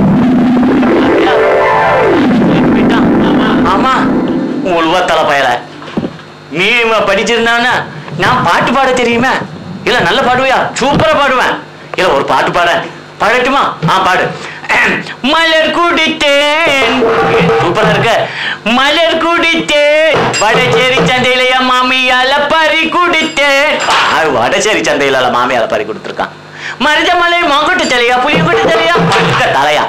ஆமா உள்வா தலை பயல நீ இவன் படிச்சிருந்தான்னா நான் பாட்டு பாட தெரியுமா இல்ல நல்ல பாடுவியா சூப்பரா பாடுவேன் இல்ல ஒரு பாட்டு பாட பாடட்டுமா ஆ பாடு மலர் குடித்தேன் சூப்பரா இருக்க மலர் குடித்தேன் வடச்சேரி சந்தையிலையா மாமியால பறி குடித்தேன் ஆ, வடச்சேரி சந்தையில மாமியால பறி கொடுத்துருக்கான் மருதமலை மாங்கொட்டு தலையா புளியங்கொட்டு தலையா படுக்க தலையா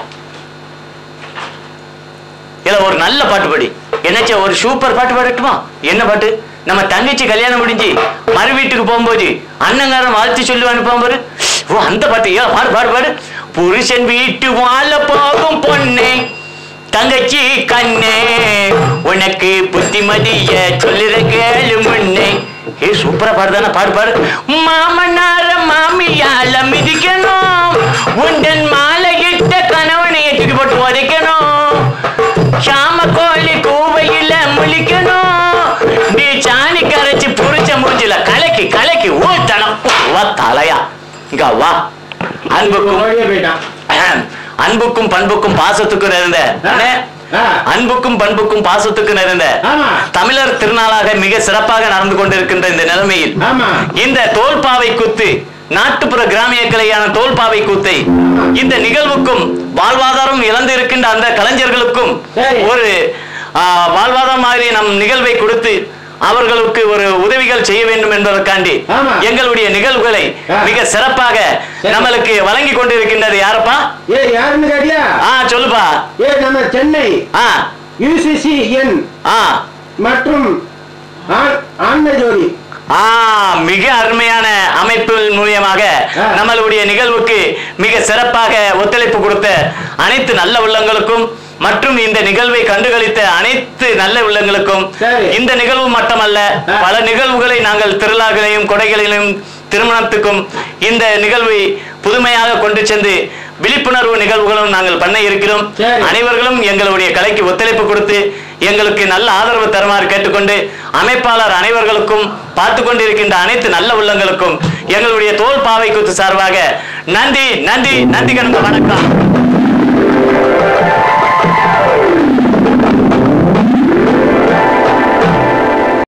இல்ல ஒரு நல்ல பாட்டு பாடி என்னாச்சும் ஒரு சூப்பர் பாட்டு பாடட்டுமா என்ன பாட்டு நம்ம தங்கச்சி கல்யாணம் முடிஞ்சு மறு வீட்டுக்கு போகும்போது அண்ணங்காரன் வாழ்த்து சொல்லி அனுப்பாம்போது ஓ அந்த பாட்டு ஏன் பாடு பாடு பாடு புருஷன் வீட்டு வாழ போகும் பொண்ணே தங்கச்சி கண்ணே உனக்கு புத்திமதிய சொல்லுற கேளு முன்னே ஏ சூப்பரா பாடுதானே பாடு பாடு மாமனார மாமியால மிதிக்கணும் உண்டன் மாலையிட்ட கணவனை தூக்கி போட்டு உதைக்கணும் சாம கோழி கூவையில முழிக்கணும் நீ சாணி கரைச்சி புரிச்ச மூஞ்சில கலக்கி கலக்கி ஊத்தணும் வா தலையா இங்க வா அன்புக்கும் ஓடியே போயிட்டான் அஹம். அன்புக்கும் பண்புக்கும் பாசத்துக்கும் நிறைந்த அண்ணே, ஆ. அன்புக்கும் பண்புக்கும் பாசத்துக்கும் நிறைந்த ஆமா. தமிழர் திருநாளாக மிக சிறப்பாக நடந்து கொண்டிருக்கின்ற இந்த நிலைமையில் ஆமா. இந்த தோல்பாவை கூத்து நாட்டுப்புற கிராமிய கலையான தோல்பாவை கூத்தை இந்த நிகழ்வுக்கும் வாழ்வாதாரம் இழந்து இருக்கின்ற அந்த கலைஞர்களுக்கும் சரி. ஒரு ஆ, வாழ்வாதாரம் மாதிரி நம் நிகழ்வை கொடுத்து அவர்களுக்கு ஒரு உதவிகள் செய்ய வேண்டும் என்பதற்காண்டி ஆமா. எங்களுடைய நிகழ்வுகளை ஆ. மிக சிறப்பாக சரி. நம்மளுக்கு வழங்கி கொண்டிருக்கின்றது யாரப்பா ஏ யாருன்னு கேட்டியா ஆ சொல்லுப்பா ஏ நம்ம சென்னை ஆ யூசிசிஎன் ஆ மற்றும் ஆண்- ஆண்மை ஜோடி ஆ மிக அருமையான அமைப்பின் மூலியமாக ஆ. நம்மளுடைய நிகழ்வுக்கு மிக சிறப்பாக ஒத்துழைப்பு கொடுத்த அனைத்து நல்ல உள்ளங்களுக்கும் மற்றும் இந்த நிகழ்வை கண்டுகளித்த அனைத்து நல்ல உள்ளங்களுக்கும் சரி. இந்த நிகழ்வு மட்டுமல்ல ஆ. பல நிகழ்வுகளை நாங்கள் திருவிழாக்களையும் கொடைகளிலும் திருமணத்துக்கும் இந்த நிகழ்வை புதுமையாக கொண்டு சென்று விழிப்புணர்வு நிகழ்வுகளும் நாங்கள் பண்ண இருக்கிறோம் சரி. அனைவர்களும் எங்களுடைய கலைக்கு ஒத்துழைப்பு கொடுத்து எங்களுக்கு நல்ல ஆதரவு தருமாறு கேட்டுக்கொண்டு அமைப்பாளர் அனைவர்களுக்கும் பார்த்து கொண்டிருக்கின்ற அனைத்து நல்ல உள்ளங்களுக்கும் எங்களுடைய தோல் பாவை குத்து சார்பாக நன்றி நன்றி நன்றி கண்ட வணக்கம்